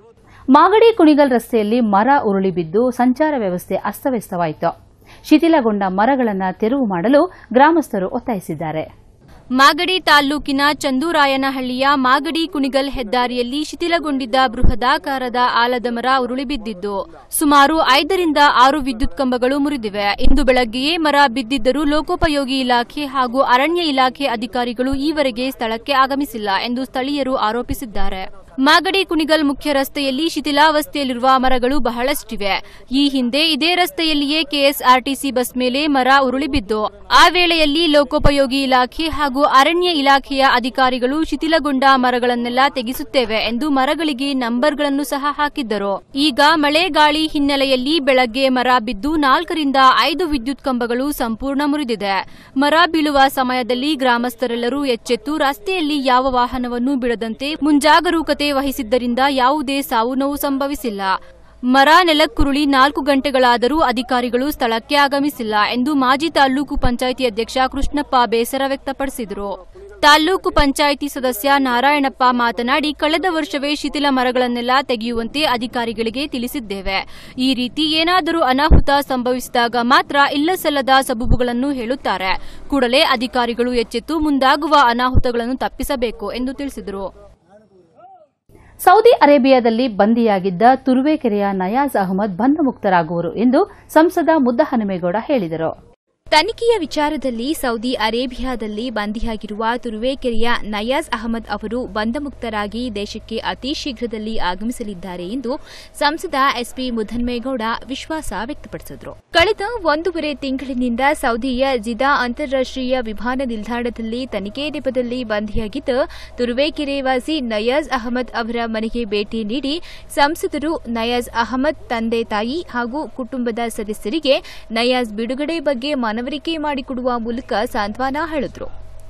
ಮಾಗಡಿ ಕುಣಿಗಲ್ ರಸ್ತೆಯಲ್ಲಿ ಮರ ಉರುಳಿ ಬಿದ್ದು ಸಂಚಾರ ವ್ಯವಸ್ಥೆ ಅಸ್ತವ್ಯಸ್ತವಾಯಿತು ಶಿಥಿಲಗೊಂಡ ಮರಗಳನ್ನು ತೆರವು ಮಾಡಲು ಗ್ರಾಮಸ್ಥರು ಒತ್ತಾಯಿಸಿದ್ದಾರೆ ಮಾಗಡಿ ತಾಲ್ಲೂಕಿನ ಚಂದೂರಾಯನಹಳ್ಳಿಯ ಮಾಗಡಿ ಕುಣಿಗಲ್ ಹೆದ್ದಾರಿಯಲ್ಲಿ ಶಿಥಿಲಗೊಂಡಿದ್ದ ಬೃಹದಾಕಾರದ ಆಲದ ಮರ ಉರುಳಿಬಿದ್ದಿದ್ದು ಸುಮಾರು ಐದರಿಂದ ಆರು ವಿದ್ಯುತ್ ಕಂಬಗಳು ಮುರಿದಿವೆ ಇಂದು ಬೆಳಗ್ಗೆಯೇ ಮರ ಬಿದ್ದಿದ್ದರೂ ಲೋಕೋಪಯೋಗಿ ಇಲಾಖೆ ಹಾಗೂ ಅರಣ್ಯ ಇಲಾಖೆ ಅಧಿಕಾರಿಗಳು ಈವರೆಗೆ ಸ್ಥಳಕ್ಕೆ ಆಗಮಿಸಿಲ್ಲ ಎಂದು ಸ್ಥಳೀಯರು ಆರೋಪಿಸಿದ್ದಾರೆ ಮಾಗಡಿ ಕುಣಿಗಲ್ ಮುಖ್ಯ ರಸ್ತೆಯಲ್ಲಿ ಶಿಥಿಲಾವಸ್ಥೆಯಲ್ಲಿರುವ ಮರಗಳು ಬಹಳಷ್ಟಿವೆ ಈ ಹಿಂದೆ ಇದೇ ರಸ್ತೆಯಲ್ಲಿಯೇ ಕೆಎಸ್ಆರ್ಟಿಸಿ ಬಸ್ ಮೇಲೆ ಮರ ಉರುಳಿಬಿದ್ದು ಆ ವೇಳೆಯಲ್ಲಿ ಲೋಕೋಪಯೋಗಿ ಇಲಾಖೆ ಹಾಗೂ ಅರಣ್ಯ ಇಲಾಖೆಯ ಅಧಿಕಾರಿಗಳು ಶಿಥಿಲಗೊಂಡ ಮರಗಳನ್ನೆಲ್ಲ ತೆಗೆಸುತ್ತೇವೆ ಎಂದು ಮರಗಳಿಗೆ ನಂಬರ್ಗಳನ್ನು ಸಹ ಹಾಕಿದ್ದರು ಈಗ ಮಳೆ ಗಾಳಿ ಹಿನ್ನೆಲೆಯಲ್ಲಿ ಬೆಳಗ್ಗೆ ಮರ ಬಿದ್ದು ನಾಲ್ಕರಿಂದ ಐದು ವಿದ್ಯುತ್ ಕಂಬಗಳು ಸಂಪೂರ್ಣ ಮುರಿದಿದೆ ಮರ ಬೀಳುವ ಸಮಯದಲ್ಲಿ ಗ್ರಾಮಸ್ಥರೆಲ್ಲರೂ ಎಚ್ಚೆತ್ತು ರಸ್ತೆಯಲ್ಲಿ ಯಾವ ವಾಹನವನ್ನು ಬಿಡದಂತೆ ಮುಂಜಾಗರೂಕತೆ ವಹಿಸಿದ್ದರಿಂದ ಯಾವುದೇ ಸಾವು ನೋವು ಸಂಭವಿಸಿಲ್ಲ ಮರ ನೆಲಕ್ಕುರುಳಿ ನಾಲ್ಕು ಗಂಟೆಗಳಾದರೂ ಅಧಿಕಾರಿಗಳು ಸ್ಥಳಕ್ಕೆ ಆಗಮಿಸಿಲ್ಲ ಎಂದು ಮಾಜಿ ತಾಲೂಕು ಪಂಚಾಯಿತಿ ಅಧ್ಯಕ್ಷ ಕೃಷ್ಣಪ್ಪ ಬೇಸರ ವ್ಯಕ್ತಪಡಿಸಿದರು ತಾಲೂಕು ಪಂಚಾಯಿತಿ ಸದಸ್ಯ ನಾರಾಯಣಪ್ಪ ಮಾತನಾಡಿ ಕಳೆದ ವರ್ಷವೇ ಶಿಥಿಲ ಮರಗಳನ್ನೆಲ್ಲ ತೆಗೆಯುವಂತೆ ಅಧಿಕಾರಿಗಳಿಗೆ ತಿಳಿಸಿದ್ದೇವೆ ಈ ರೀತಿ ಏನಾದರೂ ಅನಾಹುತ ಸಂಭವಿಸಿದಾಗ ಮಾತ್ರ ಇಲ್ಲಸಲ್ಲದ ಸಬೂಬುಗಳನ್ನು ಹೇಳುತ್ತಾರೆ ಕೂಡಲೇ ಅಧಿಕಾರಿಗಳು ಎಚ್ಚೆತ್ತು ಮುಂದಾಗುವ ಅನಾಹುತಗಳನ್ನು ತಪ್ಪಿಸಬೇಕು ಎಂದು ತಿಳಿಸಿದರು ಸೌದಿ ಅರೇಬಿಯಾದಲ್ಲಿ ಬಂದಿಯಾಗಿದ್ದ ತುರುವೇಕೆರೆಯ ನಯಾಜ್ ಅಹಮದ್ ಬಂಧಮುಕ್ತರಾಗುವರು ಎಂದು ಸಂಸದ ಮುದ್ದಹನುಮೇಗೌಡ ಹೇಳಿದರು ತನಿಖೆಯ ವಿಚಾರದಲ್ಲಿ ಸೌದಿ ಅರೇಬಿಯಾದಲ್ಲಿ ಬಂಧಿಯಾಗಿರುವ ತುರುವೇಕೆರೆಯ ನಯಾಜ್ ಅಹಮದ್ ಅವರು ಬಂಧಮುಕ್ತರಾಗಿ ದೇಶಕ್ಕೆ ಅತಿ ಶೀಘ್ರದಲ್ಲಿ ಆಗಮಿಸಲಿದ್ದಾರೆ ಎಂದು ಸಂಸದ ಎಸ್ಪಿ ಮುದ್ದನ್ಮೇಗೌಡ ವಿಶ್ವಾಸ ವ್ಯಕ್ತಪಡಿಸಿದರು ಕಳೆದ ಒಂದೂವರೆ ತಿಂಗಳಿನಿಂದ ಸೌದಿಯ ಜಿದಾ ಅಂತಾರಾಷ್ಟೀಯ ವಿಮಾನ ನಿಲ್ದಾಣದಲ್ಲಿ ತನಿಖೆ ನೆಪದಲ್ಲಿ ಬಂಧಿಯಾಗಿದ್ದ ತುರುವೇಕೆರೆ ವಾಸಿ ನಯಾಜ್ ಅಹಮದ್ ಅವರ ಮನೆಗೆ ಭೇಟಿ ನೀಡಿ ಸಂಸದರು ನಯಾಜ್ ಅಹಮದ್ ತಂದೆ ತಾಯಿ ಹಾಗೂ ಕುಟುಂಬದ ಸದಸ್ಯರಿಗೆ ನಯಾಜ್ ಬಿಡುಗಡೆ ಬಗ್ಗೆ ಮನವರಿಕೆ ಮಾಡಿಕೊಡುವ ಮೂಲಕ ಸಾಂತ್ವನ ಹೇಳಿದ್ರು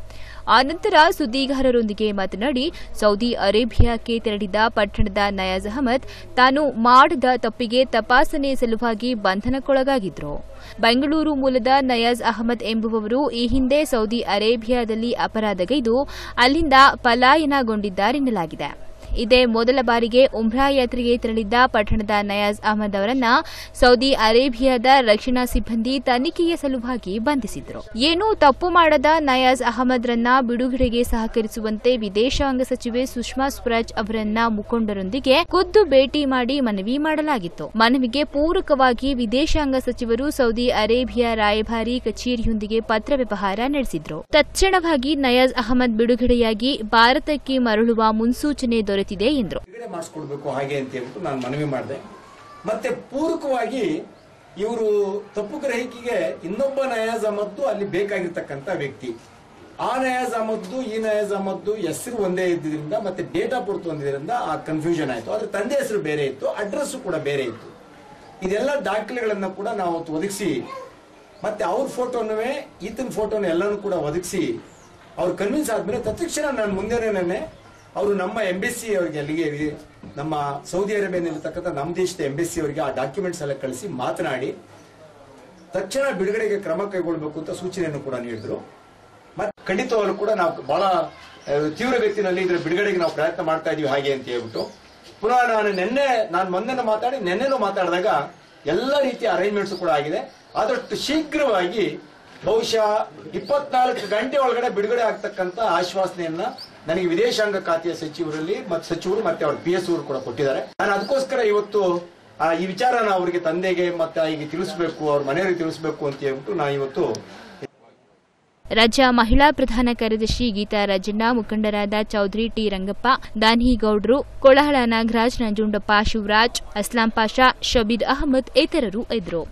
ಆನಂತರ ಸುದ್ದಿಗಾರರೊಂದಿಗೆ ಮಾತನಾಡಿ ಸೌದಿ ಅರೇಬಿಯಾಕ್ಕೆ ತೆರಳಿದ ಪಟ್ಟಣದ ನಯಾಜ್ ಅಹಮದ್ ತಾನು ಮಾಡದ ತಪ್ಪಿಗೆ ತಪಾಸಣೆ ಸಲುವಾಗಿ ಬಂಧನಕ್ಕೊಳಗಾಗಿದ್ರು ಬೆಂಗಳೂರು ಮೂಲದ ನಯಾಜ್ ಅಹಮದ್ ಎಂಬುವವರು ಈ ಹಿಂದೆ ಸೌದಿ ಅರೇಬಿಯಾದಲ್ಲಿ ಅಪರಾಧಗೈದು ಅಲ್ಲಿಂದ ಪಲಾಯನಗೊಂಡಿದ್ದಾರೆನ್ನಲಾಗಿದೆ ಇದೇ ಮೊದಲ ಬಾರಿಗೆ ಉಮ್ರಾ ಯಾತ್ರೆಗೆ ತೆರಳಿದ್ದ ಪಟ್ಟಣದ ನಯಾಜ್ ಅಹಮದ್ ಅವರನ್ನ ಸೌದಿ ಅರೇಬಿಯಾದ ರಕ್ಷಣಾ ಸಿಬ್ಬಂದಿ ತನಿಖೆಯ ಸಲುವಾಗಿ ಬಂಧಿಸಿದ್ರು ಏನೂ ತಪ್ಪು ಮಾಡದ ನಯಾಜ್ ಅಹಮದ್ರನ್ನ ಬಿಡುಗಡೆಗೆ ಸಹಕರಿಸುವಂತೆ ವಿದೇಶಾಂಗ ಸಚಿವೆ ಸುಷ್ಮಾ ಸ್ವರಾಜ್ ಅವರನ್ನ ಮುಖಂಡರೊಂದಿಗೆ ಖುದ್ದು ಭೇಟಿ ಮಾಡಿ ಮನವಿ ಮಾಡಲಾಗಿತ್ತು ಮನವಿಗೆ ಪೂರಕವಾಗಿ ವಿದೇಶಾಂಗ ಸಚಿವರು ಸೌದಿ ಅರೇಬಿಯಾ ರಾಯಭಾರಿ ಕಚೇರಿಯೊಂದಿಗೆ ಪತ್ರ ವ್ಯವಹಾರ ನಡೆಸಿದ್ರು ತಕ್ಷಣವಾಗಿ ನಯಾಜ್ ಅಹಮದ್ ಬಿಡುಗಡೆಯಾಗಿ ಭಾರತಕ್ಕೆ ಮರಳುವ ಮುನ್ಸೂಚನೆ ದೊರೆತಿದೆ ಎಂದರು ಬಿಡುಗಡೆ ಮಾಡಿಸ್ಕೊಡ್ಬೇಕು ಹಾಗೆ ಅಂತ ಹೇಳ್ಬಿಟ್ಟು ನಾನು ಮನವಿ ಮಾಡಿದೆ ಮತ್ತೆ ಪೂರಕವಾಗಿ ಇವರು ತಪ್ಪು ಗ್ರಹಿಕೆಗೆ ಇನ್ನೊಬ್ಬ ನಯಾಜ್ ಅಹಮದ್ದು ಅಲ್ಲಿ ಬೇಕಾಗಿರ್ತಕ್ಕಂಥ ವ್ಯಕ್ತಿ ಆ ನಯಾಜ್ ಅಹಮದ್ದು ಈ ನಯಾಜ್ ಅಹಮದ್ದು ಹೆಸರು ಒಂದೇ ಇದ್ದಿದ್ರಿಂದ ಮತ್ತೆ ಡೇಟ್ ಆಫ್ ಬರ್ತ್ ಒಂದಿದ್ರಿಂದ ಆ ಕನ್ಫ್ಯೂಷನ್ ಆಯ್ತು ಆದ್ರೆ ತಂದೆ ಹೆಸರು ಬೇರೆ ಇತ್ತು ಅಡ್ರೆಸ್ ಕೂಡ ಬೇರೆ ಇತ್ತು ಇದೆಲ್ಲ ದಾಖಲೆಗಳನ್ನ ಕೂಡ ನಾವು ಅವತ್ತು ಒದಗಿಸಿ ಮತ್ತೆ ಅವ್ರ ಫೋಟೋನವೇ ಈತನ ಫೋಟೋನ ಎಲ್ಲನೂ ಕೂಡ ಒದಗಿಸಿ ಅವ್ರು ಕನ್ವಿನ್ಸ್ ಆದ್ಮೇಲೆ ತತ್ಕ್ಷಣ ನಾನು ಮುಂದೆನೇ ಅವರು ನಮ್ಮ ಎಂಬೆಸಿ ಅವರಿಗೆ ಅಲ್ಲಿಗೆ ವಿ- ನಮ್ಮ ಸೌದಿ ಅರೇಬಿಯಾನಲ್ಲಿರ್ತಕ್ಕಂಥ ನಮ್ಮ ದೇಶದ ಎಂಬೆಸಿ ಅವರಿಗೆ ಆ ಡಾಕ್ಯುಮೆಂಟ್ಸ್ ಎಲ್ಲ ಕಳಿಸಿ ಮಾತನಾಡಿ ತಕ್ಷಣ ಬಿಡುಗಡೆಗೆ ಕ್ರಮ ಕೈಗೊಳ್ಳಬೇಕು ಅಂತ ಸೂಚನೆಯನ್ನು ಕೂಡ ನೀಡಿದ್ರು ಮತ್ತೆ ಖಂಡಿತವಾಗ್ಲೂ ಕೂಡ ನಾವು ಬಹಳ ಆ, ತೀವ್ರಗತಿನಲ್ಲಿ ಇದರ ಬಿಡುಗಡೆಗೆ ನಾವು ಪ್ರಯತ್ನ ಮಾಡ್ತಾ ಇದೀವಿ ಹಾಗೆ ಅಂತ ಹೇಳ್ಬಿಟ್ಟು ಪುನಃ ನಾನು ನಿನ್ನೆ ನಾನು ಮೊನ್ನೆ ಮಾತಾಡಿ ನಿನ್ನೆನೂ ಮಾತಾಡಿದಾಗ ಎಲ್ಲ ರೀತಿಯ ಅರೇಂಜ್ಮೆಂಟ್ಸ್ ಕೂಡ ಆಗಿದೆ ಆದಷ್ಟು ಶೀಘ್ರವಾಗಿ ಬಹುಶಃ ಇಪ್ಪತ್ನಾಲ್ಕು ಗಂಟೆ ಒಳಗಡೆ ಬಿಡುಗಡೆ ಆಗ್ತಕ್ಕಂತ ಆಶ್ವಾಸನೆಯನ್ನ ನನಗೆ ವಿದೇಶಾಂಗ ಖಾತೆಯ ಸಚಿವರಲ್ಲಿ ಮತ್ತು ಸಚಿವರು ಮತ್ತೆ ಅವ್ರ ಪಿ ಎಸ್ ಅವರು ಕೂಡ ಕೊಟ್ಟಿದ್ದಾರೆ ನಾನು ಅದಕ್ಕೋಸ್ಕರ ಇವತ್ತು ಆ, ಈ ವಿಚಾರನ ಅವರಿಗೆ ತಂದೆಗೆ ಮತ್ತೆ ಈಗ ತಿಳಿಸ್ಬೇಕು ಅವ್ರ ಮನೆಯವರಿಗೆ ತಿಳಿಸ್ಬೇಕು ಅಂತ ಹೇಳ್ಬಿಟ್ಟು ನಾನು ಇವತ್ತು ರಾಜ್ಯ ಮಹಿಳಾ ಪ್ರಧಾನ ಕಾರ್ಯದರ್ಶಿ ಗೀತಾ ರಾಜಣ್ಣ ಮುಖಂಡರಾದ ಚೌಧರಿ ಟಿ ರಂಗಪ್ಪ ದಾನಿಗೌಡ್ರು ಕೊಳಹಳ ನಾಗರಾಜ್ ನಂಜುಂಡಪ್ಪ ಶಿವರಾಜ್ ಅಸ್ಲಾಂ ಪಾಷಾ ಶಬೀದ್ ಅಹಮದ್ ಇತರರು ಇದ್ದರು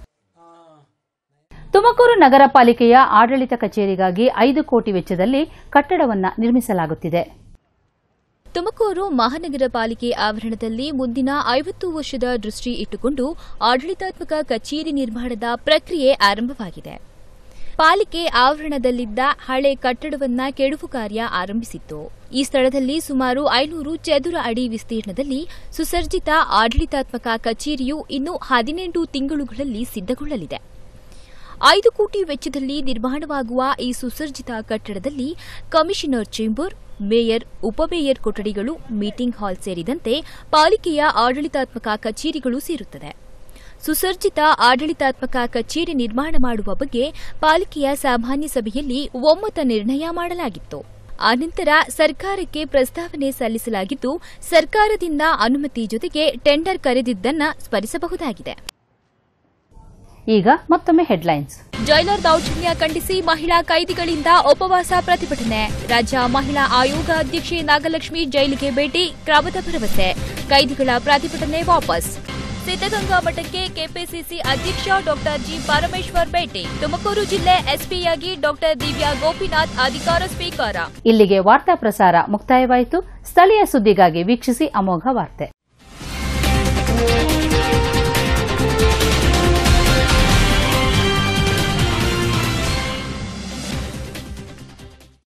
ತುಮಕೂರು ನಗರ ಪಾಲಿಕೆಯ ಆಡಳಿತ ಕಚೇರಿಗಾಗಿ ಐದು ಕೋಟಿ ವೆಚ್ಚದಲ್ಲಿ ಕಟ್ಟಡವನ್ನು ನಿರ್ಮಿಸಲಾಗುತ್ತಿದೆ ತುಮಕೂರು ಮಹಾನಗರ ಪಾಲಿಕೆ ಆವರಣದಲ್ಲಿ ಮುಂದಿನ ಐವತ್ತು ವರ್ಷದ ದೃಷ್ಟಿ ಇಟ್ಟುಕೊಂಡು ಆಡಳಿತಾತ್ಮಕ ಕಚೇರಿ ನಿರ್ಮಾಣದ ಪ್ರಕ್ರಿಯೆ ಆರಂಭವಾಗಿದೆ ಪಾಲಿಕೆ ಆವರಣದಲ್ಲಿದ್ದ ಹಳೆ ಕಟ್ಟಡವನ್ನ ಕೆಡವು ಕಾರ್ಯ ಆರಂಭಿಸಿತ್ತು ಈ ಸ್ಥಳದಲ್ಲಿ ಸುಮಾರು ಐನೂರು ಚದುರ ಅಡಿ ವಿಸ್ತೀರ್ಣದಲ್ಲಿ ಸುಸರ್ಜಿತ ಆಡಳಿತಾತ್ಮಕ ಕಚೇರಿಯು ಇನ್ನು ಹದಿನೆಂಟು ತಿಂಗಳುಗಳಲ್ಲಿ ಸಿದ್ದಗೊಳ್ಳಲಿದೆ ಐದು ಕೋಟಿ ವೆಚ್ಚದಲ್ಲಿ ನಿರ್ಮಾಣವಾಗುವ ಈ ಸುಸರ್ಜಿತ ಕಟ್ಟಡದಲ್ಲಿ ಕಮಿಷನರ್ ಚೇಂಬರ್ ಮೇಯರ್ ಉಪಮೇಯರ್ ಕೊಠಡಿಗಳು ಮೀಟಿಂಗ್ ಹಾಲ್ ಸೇರಿದಂತೆ ಪಾಲಿಕೆಯ ಆಡಳಿತಾತ್ಮಕ ಕಚೇರಿಗಳು ಸೇರುತ್ತದೆ ಸುಸರ್ಜಿತ ಆಡಳಿತಾತ್ಮಕ ಕಚೇರಿ ನಿರ್ಮಾಣ ಮಾಡುವ ಬಗ್ಗೆ ಪಾಲಿಕೆಯ ಸಾಮಾನ್ಯ ಸಭೆಯಲ್ಲಿ ಒಮ್ಮತ ನಿರ್ಣಯ ಮಾಡಲಾಗಿತ್ತು ಆನಂತರ ಸರ್ಕಾರಕ್ಕೆ ಪ್ರಸ್ತಾವನೆ ಸಲ್ಲಿಸಲಾಗಿದ್ದು ಸರ್ಕಾರದಿಂದ ಅನುಮತಿ ಜೊತೆಗೆ ಟೆಂಡರ್ ಕರೆದಿದ್ದನ್ನ ಸ್ಮರಿಸಬಹುದಾಗಿದೆ ಈಗ ಮತ್ತೊಮ್ಮೆ ಹೆಡ್ಲೈನ್ಸ್ ಜೈಲರ್ ದೌರ್ಜನ್ಯ ಖಂಡಿಸಿ ಮಹಿಳಾ ಕೈದಿಗಳಿಂದ ಉಪವಾಸ ಪ್ರತಿಭಟನೆ ರಾಜ್ಯ ಮಹಿಳಾ ಆಯೋಗ ಅಧ್ಯಕ್ಷೆ ನಾಗಲಕ್ಷ್ಮಿ ಜೈಲಿಗೆ ಭೇಟಿ ಕ್ರಮದ ಭರವಸೆ ಕೈದಿಗಳ ಪ್ರತಿಭಟನೆ ವಾಪಸ್ ಸಿದ್ದಗಂಗಾ ಮಠಕ್ಕೆ ಕೆಪಿಸಿಸಿ ಅಧ್ಯಕ್ಷ ಡಾ ಜಿ ಪರಮೇಶ್ವರ್ ಭೇಟಿ ತುಮಕೂರು ಜಿಲ್ಲೆ ಎಸ್ಪಿಯಾಗಿ ಡಾ ದಿವ್ಯಾ ಗೋಪಿನಾಥ್ ಅಧಿಕಾರ ಸ್ವೀಕಾರ ಇಲ್ಲಿಗೆ ವಾರ್ತಾ ಪ್ರಸಾರ ಮುಕ್ತಾಯವಾಯಿತು ಸ್ಥಳೀಯ ಸುದ್ದಿಗಾಗಿ ವೀಕ್ಷಿಸಿ ಅಮೋಘ ವಾರ್ತೆ